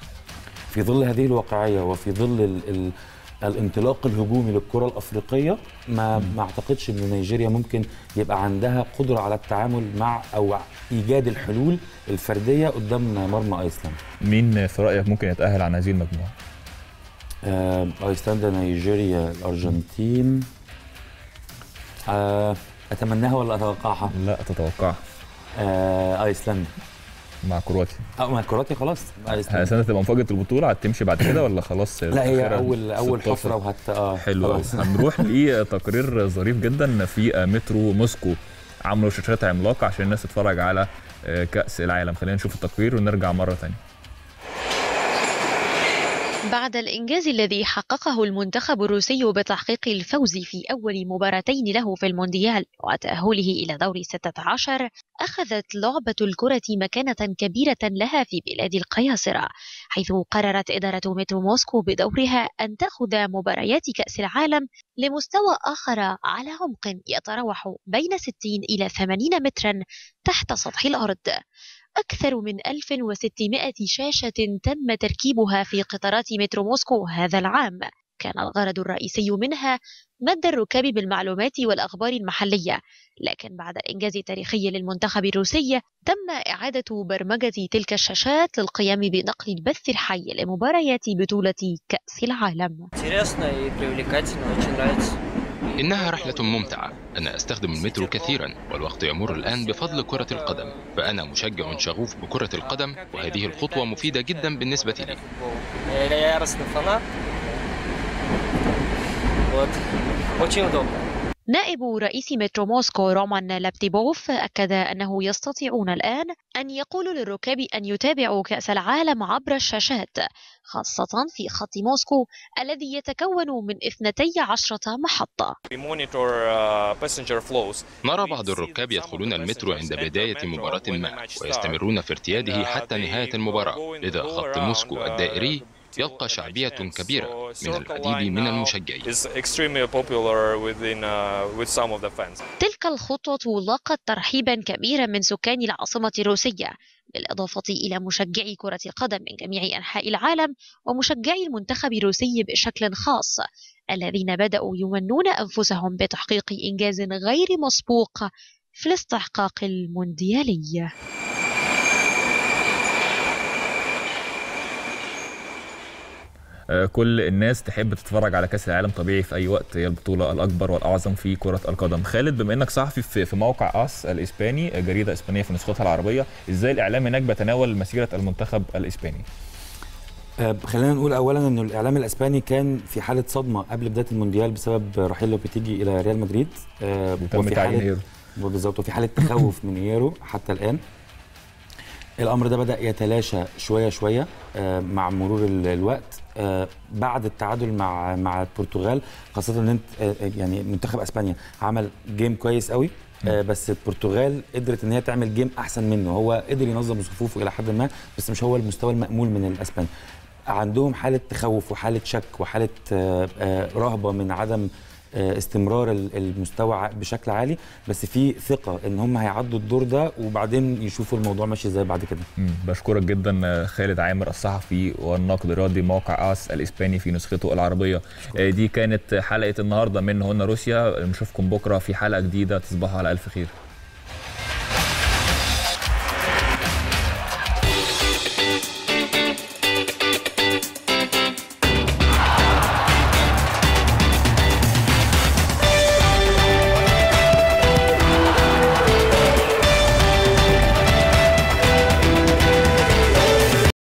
في ظل هذه الواقعيه وفي ظل ال ال الانطلاق الهجومي للكره الافريقيه ما ما اعتقدش ان نيجيريا ممكن يبقى عندها قدره على التعامل مع او ايجاد الحلول الفرديه قدام مرمى ايسلندا مين في رايك ممكن يتاهل عن هذه المجموعه؟ آه، ايسلندا نيجيريا الارجنتين آه، اتمناها ولا اتوقعها لا تتوقعها آه، ايسلندا مع كرواتيا اه ما كرواتيا خلاص ايسلندا هل تبقى مفاجاه البطوله هتمشي بعد كده ولا خلاص لا هي آخرها اول اول 16؟ حفره وهت اه حلو أوي. خلاص. هنروح لتقرير ظريف جدا في مترو موسكو عملوا شاشات عملاقه عشان الناس تتفرج على كاس العالم خلينا نشوف التقرير ونرجع مره ثانيه بعد الإنجاز الذي حققه المنتخب الروسي بتحقيق الفوز في أول مباراتين له في المونديال وتأهله إلى دور 16 أخذت لعبة الكرة مكانة كبيرة لها في بلاد القياصرة حيث قررت إدارة مترو موسكو بدورها أن تأخذ مباريات كأس العالم لمستوى آخر على عمق يتراوح بين 60 إلى 80 مترا تحت سطح الأرض أكثر من 1600 شاشة تم تركيبها في قطارات مترو موسكو هذا العام كان الغرض الرئيسي منها مد الركاب بالمعلومات والأخبار المحلية لكن بعد الإنجاز التاريخي للمنتخب الروسي تم إعادة برمجة تلك الشاشات للقيام بنقل البث الحي لمباريات بطولة كأس العالم إنها رحلة ممتعة أنا أستخدم المترو كثيرا والوقت يمر الآن بفضل كرة القدم فأنا مشجع شغوف بكرة القدم وهذه الخطوة مفيدة جدا بالنسبة لي نائب رئيس مترو موسكو رومان لابتيبوف أكد أنه يستطيعون الآن أن يقولوا للركاب أن يتابعوا كأس العالم عبر الشاشات خاصة في خط موسكو الذي يتكون من 12 محطة نرى بعض الركاب يدخلون المترو عند بداية مباراة ما ويستمرون في ارتياده حتى نهاية المباراة لذا خط موسكو الدائري يلقى شعبية كبيرة من العديد من المشجعين تلك الخطوة لاقت ترحيبا كبيرا من سكان العاصمة الروسية بالإضافة إلى مشجعي كرة القدم من جميع أنحاء العالم ومشجعي المنتخب الروسي بشكل خاص الذين بدأوا يمنون أنفسهم بتحقيق إنجاز غير مسبوق في الاستحقاق المونديالي كل الناس تحب تتفرج على كاس العالم طبيعي في اي وقت هي البطوله الاكبر والاعظم في كره القدم خالد بما انك صحفي في موقع اس الاسباني جريده اسبانيه في نسختها العربيه ازاي الاعلام هناك بيتناول مسيره المنتخب الاسباني آه خلينا نقول اولا ان الاعلام الاسباني كان في حاله صدمه قبل بدايه المونديال بسبب رحيل لوبيتيجي الى ريال مدريد آه وفي حاله بالظبط وفي حاله تخوف من ايرو حتى الان الامر ده بدا يتلاشى شويه شويه آه مع مرور الوقت آه بعد التعادل مع مع البرتغال خاصه ان انت آه يعني منتخب اسبانيا عمل جيم كويس قوي بس البرتغال قدرت ان هي تعمل جيم احسن منه هو قدر ينظم صفوفه الى حد ما بس مش هو المستوى المامول من الاسبان عندهم حاله تخوف وحاله شك وحاله رهبه من عدم استمرار المستوى بشكل عالي بس في ثقه ان هم هيعدوا الدور ده وبعدين يشوفوا الموضوع ماشي ازاي بعد كده بشكرك جدا خالد عامر الصحفي والناقد الرياضي موقع اس الاسباني في نسخته العربيه شكرا. دي كانت حلقه النهارده من هنا روسيا نشوفكم بكره في حلقه جديده تصبحوا على الف خير